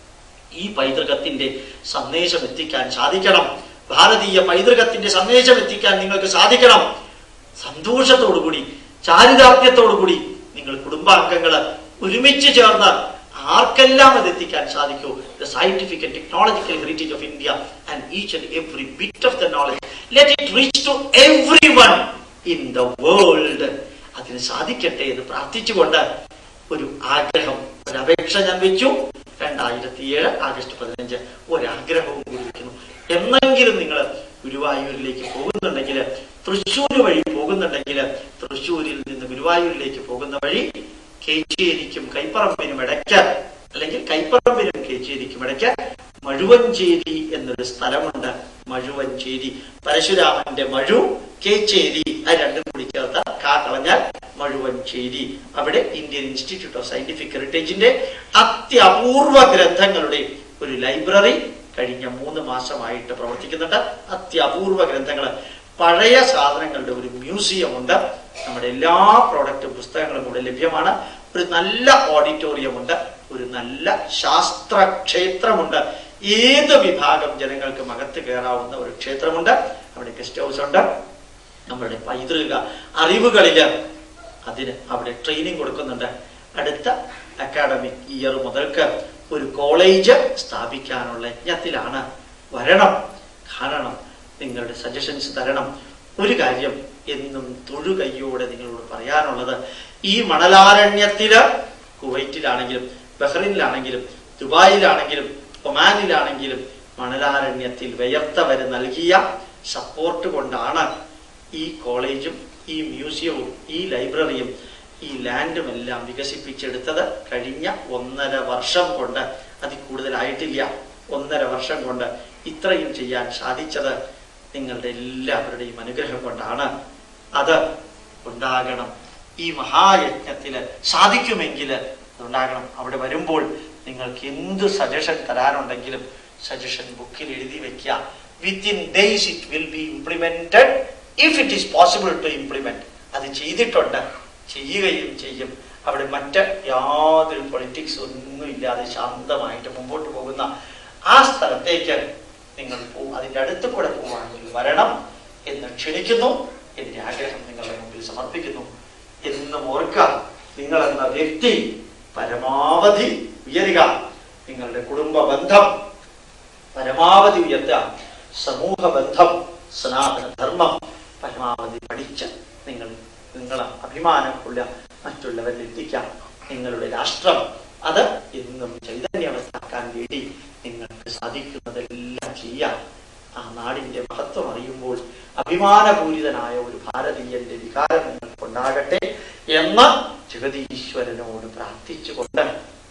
ഈ പൈതൃകത്തിന്റെ സന്ദേശം എത്തിക്കാൻ സാധിക്കണം ഭാരതീയ പൈതൃകത്തിന്റെ സന്ദേശം എത്തിക്കാൻ നിങ്ങൾക്ക് സാധിക്കണം സന്തോഷത്തോടുകൂടി ചാരിതാർത്ഥ്യത്തോടുകൂടി നിങ്ങൾ കുടുംബാംഗങ്ങള് ഒരുമിച്ച് ചേർന്ന് ആർക്കെല്ലാം അത് എത്തിക്കാൻ സാധിക്കൂ the scientific and technological heritage of India and each and every bit of the knowledge let it reach to everyone in the world അതിന് സാധിക്കട്ടെ എന്ന് പ്രാർത്ഥിച്ചുകൊണ്ട് ഒരു ആഗ്രഹം ഒരു അപേക്ഷ ഞാൻ വെച്ചു രണ്ടായിരത്തി ഏഴ് ആഗസ്റ്റ് പതിനഞ്ച് ഒരാഗ്രഹവും കൂടി വെക്കുന്നു എന്നെങ്കിലും നിങ്ങൾ ഗുരുവായൂരിലേക്ക് പോകുന്നുണ്ടെങ്കിൽ തൃശ്ശൂർ വഴി പോകുന്നുണ്ടെങ്കിൽ തൃശ്ശൂരിൽ നിന്ന് ഗുരുവായൂരിലേക്ക് പോകുന്ന വഴി കേച്ചേരിക്കും കൈപ്പറമ്പിനും ഇടയ്ക്ക് അല്ലെങ്കിൽ കൈപ്പറമ്പിനും കേച്ചേരിക്കും ഇടയ്ക്ക് മഴുവഞ്ചേരി എന്നൊരു സ്ഥലമുണ്ട് മഴുവഞ്ചേരി പരശുരാമന്റെ മഴു കേച്ചേരി ആ രണ്ടും കൂടി ചേർത്ത കാ കളഞ്ഞാൽ മഴുവഞ്ചേരി അവിടെ ഇന്ത്യൻ ഇൻസ്റ്റിറ്റ്യൂട്ട് ഓഫ് സയന്റിഫിക് ഹെറിറ്റേജിന്റെ അത്യപൂർവ ഗ്രന്ഥങ്ങളുടെ ഒരു ലൈബ്രറി കഴിഞ്ഞ മൂന്ന് മാസമായിട്ട് പ്രവർത്തിക്കുന്നുണ്ട് അത്യപൂർവ ഗ്രന്ഥങ്ങൾ പഴയ സാധനങ്ങളുടെ ഒരു മ്യൂസിയം ഉണ്ട് നമ്മുടെ എല്ലാ പ്രോഡക്റ്റ് പുസ്തകങ്ങളും ഇവിടെ ലഭ്യമാണ് ഒരു നല്ല ഓഡിറ്റോറിയം ഉണ്ട് ഒരു നല്ല ശാസ്ത്ര ക്ഷേത്രമുണ്ട് ഏത് വിഭാഗം ജനങ്ങൾക്ക് അകത്ത് കയറാവുന്ന ഒരു ക്ഷേത്രമുണ്ട് അവിടെ ഗസ്റ്റ് ഹൗസ് ഉണ്ട് നമ്മുടെ പൈതൃക അറിവുകളില് അതിന് അവിടെ ട്രെയിനിങ് കൊടുക്കുന്നുണ്ട് അടുത്ത അക്കാഡമിക് ഇയർ മുതൽക്ക് ഒരു കോളേജ് സ്ഥാപിക്കാനുള്ള യജ്ഞത്തിലാണ് വരണം കാണണം നിങ്ങളുടെ സജഷൻസ് തരണം ഒരു കാര്യം എന്നും തൊഴുകയ്യോടെ നിങ്ങളോട് പറയാനുള്ളത് ഈ മണലാരണ്യത്തില് കുവൈറ്റിലാണെങ്കിലും ബഹ്റിനിലാണെങ്കിലും ദുബായിലാണെങ്കിലും ഒമാനിലാണെങ്കിലും മണലാരണ്യത്തിൽ വിയർത്തവര് നൽകിയ സപ്പോർട്ട് കൊണ്ടാണ് ഈ കോളേജും ഈ മ്യൂസിയവും ഈ ലൈബ്രറിയും ഈ ലാൻഡും എല്ലാം വികസിപ്പിച്ചെടുത്തത് കഴിഞ്ഞ ഒന്നര വർഷം കൊണ്ട് അതിൽ കൂടുതലായിട്ടില്ല ഒന്നര വർഷം കൊണ്ട് ഇത്രയും ചെയ്യാൻ സാധിച്ചത് നിങ്ങളുടെ എല്ലാവരുടെയും അനുഗ്രഹം കൊണ്ടാണ് അത് ഉണ്ടാകണം ഈ മഹായജ്ഞത്തില് സാധിക്കുമെങ്കിൽ അതുണ്ടാകണം അവിടെ വരുമ്പോൾ നിങ്ങൾക്ക് എന്ത് സജഷൻ തരാനുണ്ടെങ്കിലും സജഷൻ ബുക്കിൽ എഴുതി വെക്കുക within days it will be implemented if it is possible to implement അത് ചെയ്തിട്ടുണ്ട് ചെയ്യുകയും ചെയ്യും അവിടെ മറ്റ് യാതൊരു പൊളിറ്റിക്സ് ഒന്നും ഇല്ലാതെ ശാന്തമായിട്ട് മുമ്പോട്ട് പോകുന്ന ആ സ്ഥലത്തേക്ക് നിങ്ങൾ പോ അതിന്റെ അടുത്ത് കൂടെ പോവാണെങ്കിൽ വരണം എന്ന് ക്ഷണിക്കുന്നു എന്റെ ആഗ്രഹം നിങ്ങളുടെ മുമ്പിൽ സമർപ്പിക്കുന്നു എന്നും ഓർക്കുക നിങ്ങൾ എന്ന വ്യക്തി പരമാവധി ഉയരുക നിങ്ങളുടെ കുടുംബ ബന്ധം പരമാവധി ഉയർത്തുക സമൂഹ ബന്ധം സനാതന ധർമ്മം പരമാവധി പഠിച്ച് നിങ്ങൾ നിങ്ങളെ അഭിമാനം കൊള്ളുക മറ്റുള്ളവരിൽ എത്തിക്കാം നിങ്ങളുടെ രാഷ്ട്രം അത് എന്നും ചൈതന്യാവസ്ഥാക്കാൻ വേണ്ടി നിങ്ങൾക്ക് സാധിക്കുന്നതെല്ലാം ചെയ്യാം ആ നാടിന്റെ മഹത്വം അറിയുമ്പോൾ അഭിമാനപൂരിതനായ ഒരു ഭാരതീയന്റെ വികാരം നിങ്ങൾക്കുണ്ടാകട്ടെ എന്ന് ജഗതീശ്വരനോട് പ്രാർത്ഥിച്ചുകൊണ്ട്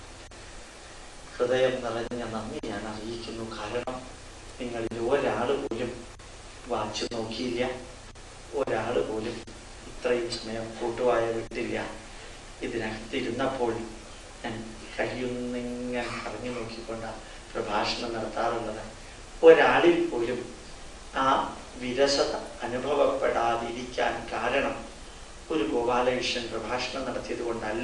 ഹൃദയം നിറഞ്ഞ നന്ദി ഞാൻ അറിയിക്കുന്നു കാരണം നിങ്ങളിൽ ഒരാൾ പോലും വാച്ച് നോക്കിയില്ല ഒരാൾ പോലും ഇത്രയും സമയം കൂട്ടുവായ വിട്ടില്ല ഇതിനകത്തിരുന്നപ്പോൾ ഞാൻ കഴിയുന്നിങ്ങനെ പറഞ്ഞു നോക്കിക്കൊണ്ടാണ് പ്രഭാഷണം നടത്താറുള്ളത് ഒരാളിൽ പോലും ആ വിരസത അനുഭവപ്പെടാതിരിക്കാൻ കാരണം ഒരു ഗോപാലകൃഷ്ണൻ പ്രഭാഷണം നടത്തിയത് കൊണ്ടല്ല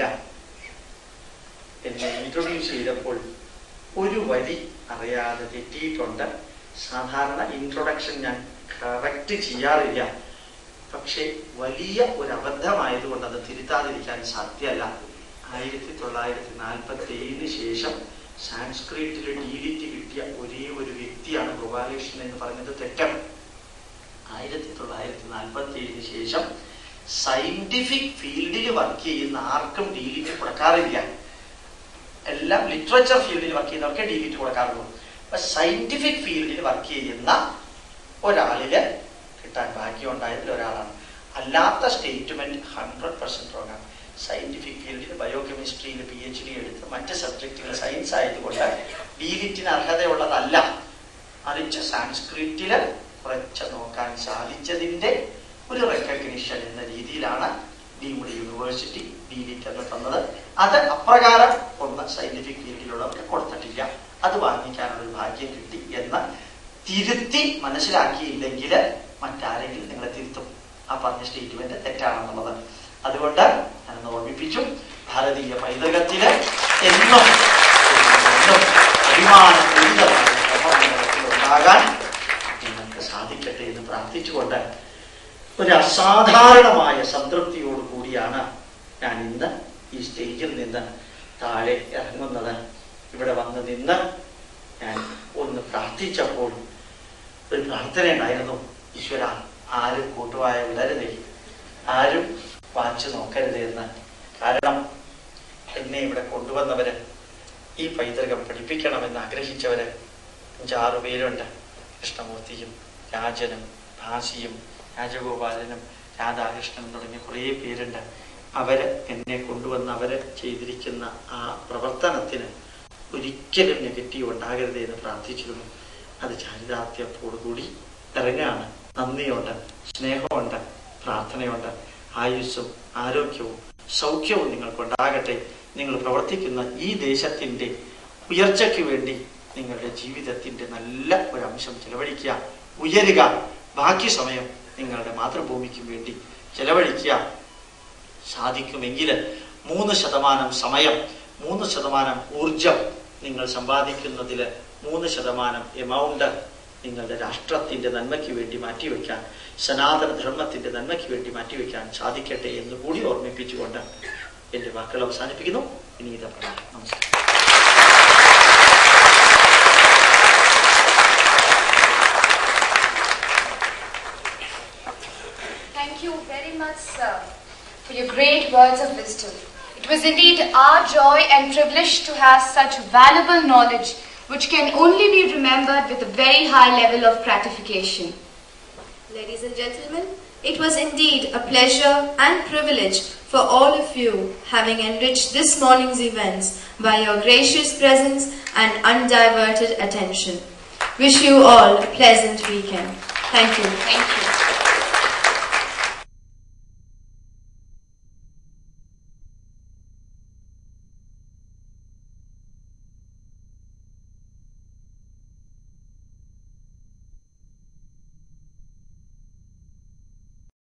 എന്നെ ഇൻട്രൊഡ്യൂസ് ചെയ്തപ്പോൾ ഒരു വരി അറിയാതെ തെറ്റിയിട്ടുണ്ട് സാധാരണ ഇൻട്രൊഡക്ഷൻ ഞാൻ കറക്റ്റ് ചെയ്യാറില്ല പക്ഷെ വലിയ ഒരു അബദ്ധമായതുകൊണ്ട് അത് തിരുത്താതിരിക്കാൻ സാധ്യമല്ല ആയിരത്തി തൊള്ളായിരത്തി നാൽപ്പത്തി ഏഴിന് ശേഷം സാൻസ്ക്രിറ്റിൽ ഡീലിറ്റ് കിട്ടിയ ഒരേ ഒരു വ്യക്തിയാണ് ഗോപാലകൃഷ്ണൻ എന്ന് പറഞ്ഞത് തെറ്റാണ് ആയിരത്തി തൊള്ളായിരത്തി നാൽപ്പത്തി ഏഴിന് ശേഷം സയന്റിഫിക് ഫീൽഡിൽ വർക്ക് ചെയ്യുന്ന ആർക്കും ഡീലിറ്റ് കൊടുക്കാറില്ല എല്ലാം ലിറ്ററേച്ചർ ഫീൽഡിൽ വർക്ക് ചെയ്യുന്നവർക്ക് ഡിലിറ്റ് കൊടുക്കാറുള്ളൂ അപ്പൊ സയന്റിഫിക് ഫീൽഡിൽ വർക്ക് ചെയ്യുന്ന ഒരാളില് കിട്ടാൻ ഭാഗ്യം ഉണ്ടായതിൽ ഒരാളാണ് അല്ലാത്ത സ്റ്റേറ്റ്മെന്റ് ഹൺഡ്രഡ് പെർസെന്റ് റോങ്ങാണ് സയന്റിഫിക് ഫീൽഡിൽ ബയോകെമിസ്ട്രിയിൽ പി എച്ച് ഡി എടുത്ത് മറ്റ് സബ്ജക്റ്റുകൾ സയൻസ് ആയതുകൊണ്ട് ഡിലിറ്റിന് അർഹതയുള്ളതല്ല മറിച്ച് സാൻസ്ക്രിറ്റില് കുറച്ച് നോക്കാൻ സാധിച്ചതിന്റെ ഒരു റെക്കഗ്നിഷൻ എന്ന രീതിയിലാണ് ഡീംഡ് യൂണിവേഴ്സിറ്റി ഡിലിറ്റ് എന്ന് തന്നത് അത് അപ്രകാരം ഒന്ന് സയന്റിഫിക് ഫീൽഡിലുള്ളവർക്ക് കൊടുത്തിട്ടില്ല അത് വാങ്ങിക്കാനുള്ള ഒരു ഭാഗ്യം കിട്ടി എന്ന് തിരുത്തി മനസ്സിലാക്കിയില്ലെങ്കിൽ മറ്റാരെങ്കിലും നിങ്ങളെ തിരുത്തും ആ പറഞ്ഞ സ്റ്റേറ്റ്മെന്റ് തെറ്റാണെന്നുള്ളത് അതുകൊണ്ട് ഞാനൊന്ന് ഓർമ്മിപ്പിച്ചു ഭാരതീയ പൈതൃകത്തില് എന്നും എന്നും അഭിമാനപൂരിതമായ ക്രമത്തിൽ ഉണ്ടാകാൻ നിങ്ങൾക്ക് സാധിക്കട്ടെ എന്ന് പ്രാർത്ഥിച്ചുകൊണ്ട് ഒരു അസാധാരണമായ സംതൃപ്തിയോട് കൂടിയാണ് ഞാൻ ഇന്ന് ഈ സ്റ്റേജിൽ നിന്ന് താഴെ ഇറങ്ങുന്നത് ഇവിടെ വന്ന് നിന്ന് ഞാൻ ഒന്ന് പ്രാർത്ഥിച്ചപ്പോൾ ഒരു പ്രാർത്ഥന ഉണ്ടായിരുന്നു ഈശ്വര ആരും കൂട്ടുവായ വിളരുതേ ആരും വാങ്ങിച്ചു നോക്കരുത് എന്ന് കാരണം എന്നെ ഇവിടെ കൊണ്ടുവന്നവര് ഈ പൈതൃകം പഠിപ്പിക്കണമെന്ന് ആഗ്രഹിച്ചവര് അഞ്ചാറു പേരുണ്ട് കൃഷ്ണമൂർത്തിയും രാജനും ഭാസിയും രാജഗോപാലനും രാധാകൃഷ്ണനും തുടങ്ങിയ കുറേ പേരുണ്ട് അവര് എന്നെ കൊണ്ടുവന്ന് അവര് ചെയ്തിരിക്കുന്ന ആ പ്രവർത്തനത്തിന് ഒരിക്കലും നെഗറ്റീവ് ഉണ്ടാകരുത് എന്ന് പ്രാർത്ഥിച്ചിരുന്നു അത് ചാരിതാർത്ഥ്യത്തോടുകൂടി ഇറങ്ങാണ് നന്ദിയുണ്ട് സ്നേഹമുണ്ട് പ്രാർത്ഥനയുണ്ട് ആയുസ്സും ആരോഗ്യവും സൗഖ്യവും നിങ്ങൾക്കുണ്ടാകട്ടെ നിങ്ങൾ പ്രവർത്തിക്കുന്ന ഈ ദേശത്തിൻ്റെ ഉയർച്ചയ്ക്ക് വേണ്ടി നിങ്ങളുടെ ജീവിതത്തിൻ്റെ നല്ല ഒരു അംശം ചെലവഴിക്കുക ഉയരുക ബാക്കി സമയം നിങ്ങളുടെ മാതൃഭൂമിക്ക് വേണ്ടി ചെലവഴിക്കുക സാധിക്കുമെങ്കിൽ മൂന്ന് ശതമാനം സമയം മൂന്ന് ശതമാനം ഊർജം നിങ്ങൾ സമ്പാദിക്കുന്നതിൽ മൂന്ന് ശതമാനം എമൗണ്ട് നിങ്ങളുടെ രാഷ്ട്രത്തിന്റെ നന്മയ്ക്ക് വേണ്ടി മാറ്റിവെക്കാൻ സനാതന ധർമ്മത്തിന്റെ നന്മയ്ക്ക് വേണ്ടി മാറ്റിവെക്കാൻ സാധിക്കട്ടെ എന്ന് കൂടി ഓർമ്മിപ്പിച്ചുകൊണ്ട് എന്റെ വാക്കുകൾ അവസാനിപ്പിക്കുന്നു വിനീത പ്രണാമം നമസ്കാരം Thank you very much, sir, for your great words of wisdom. It was indeed our joy and privilege to have such valuable knowledge, which can only be remembered with a very high level of gratification. Ladies and gentlemen, it was indeed a pleasure and privilege for all of you having enriched this morning's events by your gracious presence and undiverted attention. Wish you all a pleasant weekend. Thank you. Thank you.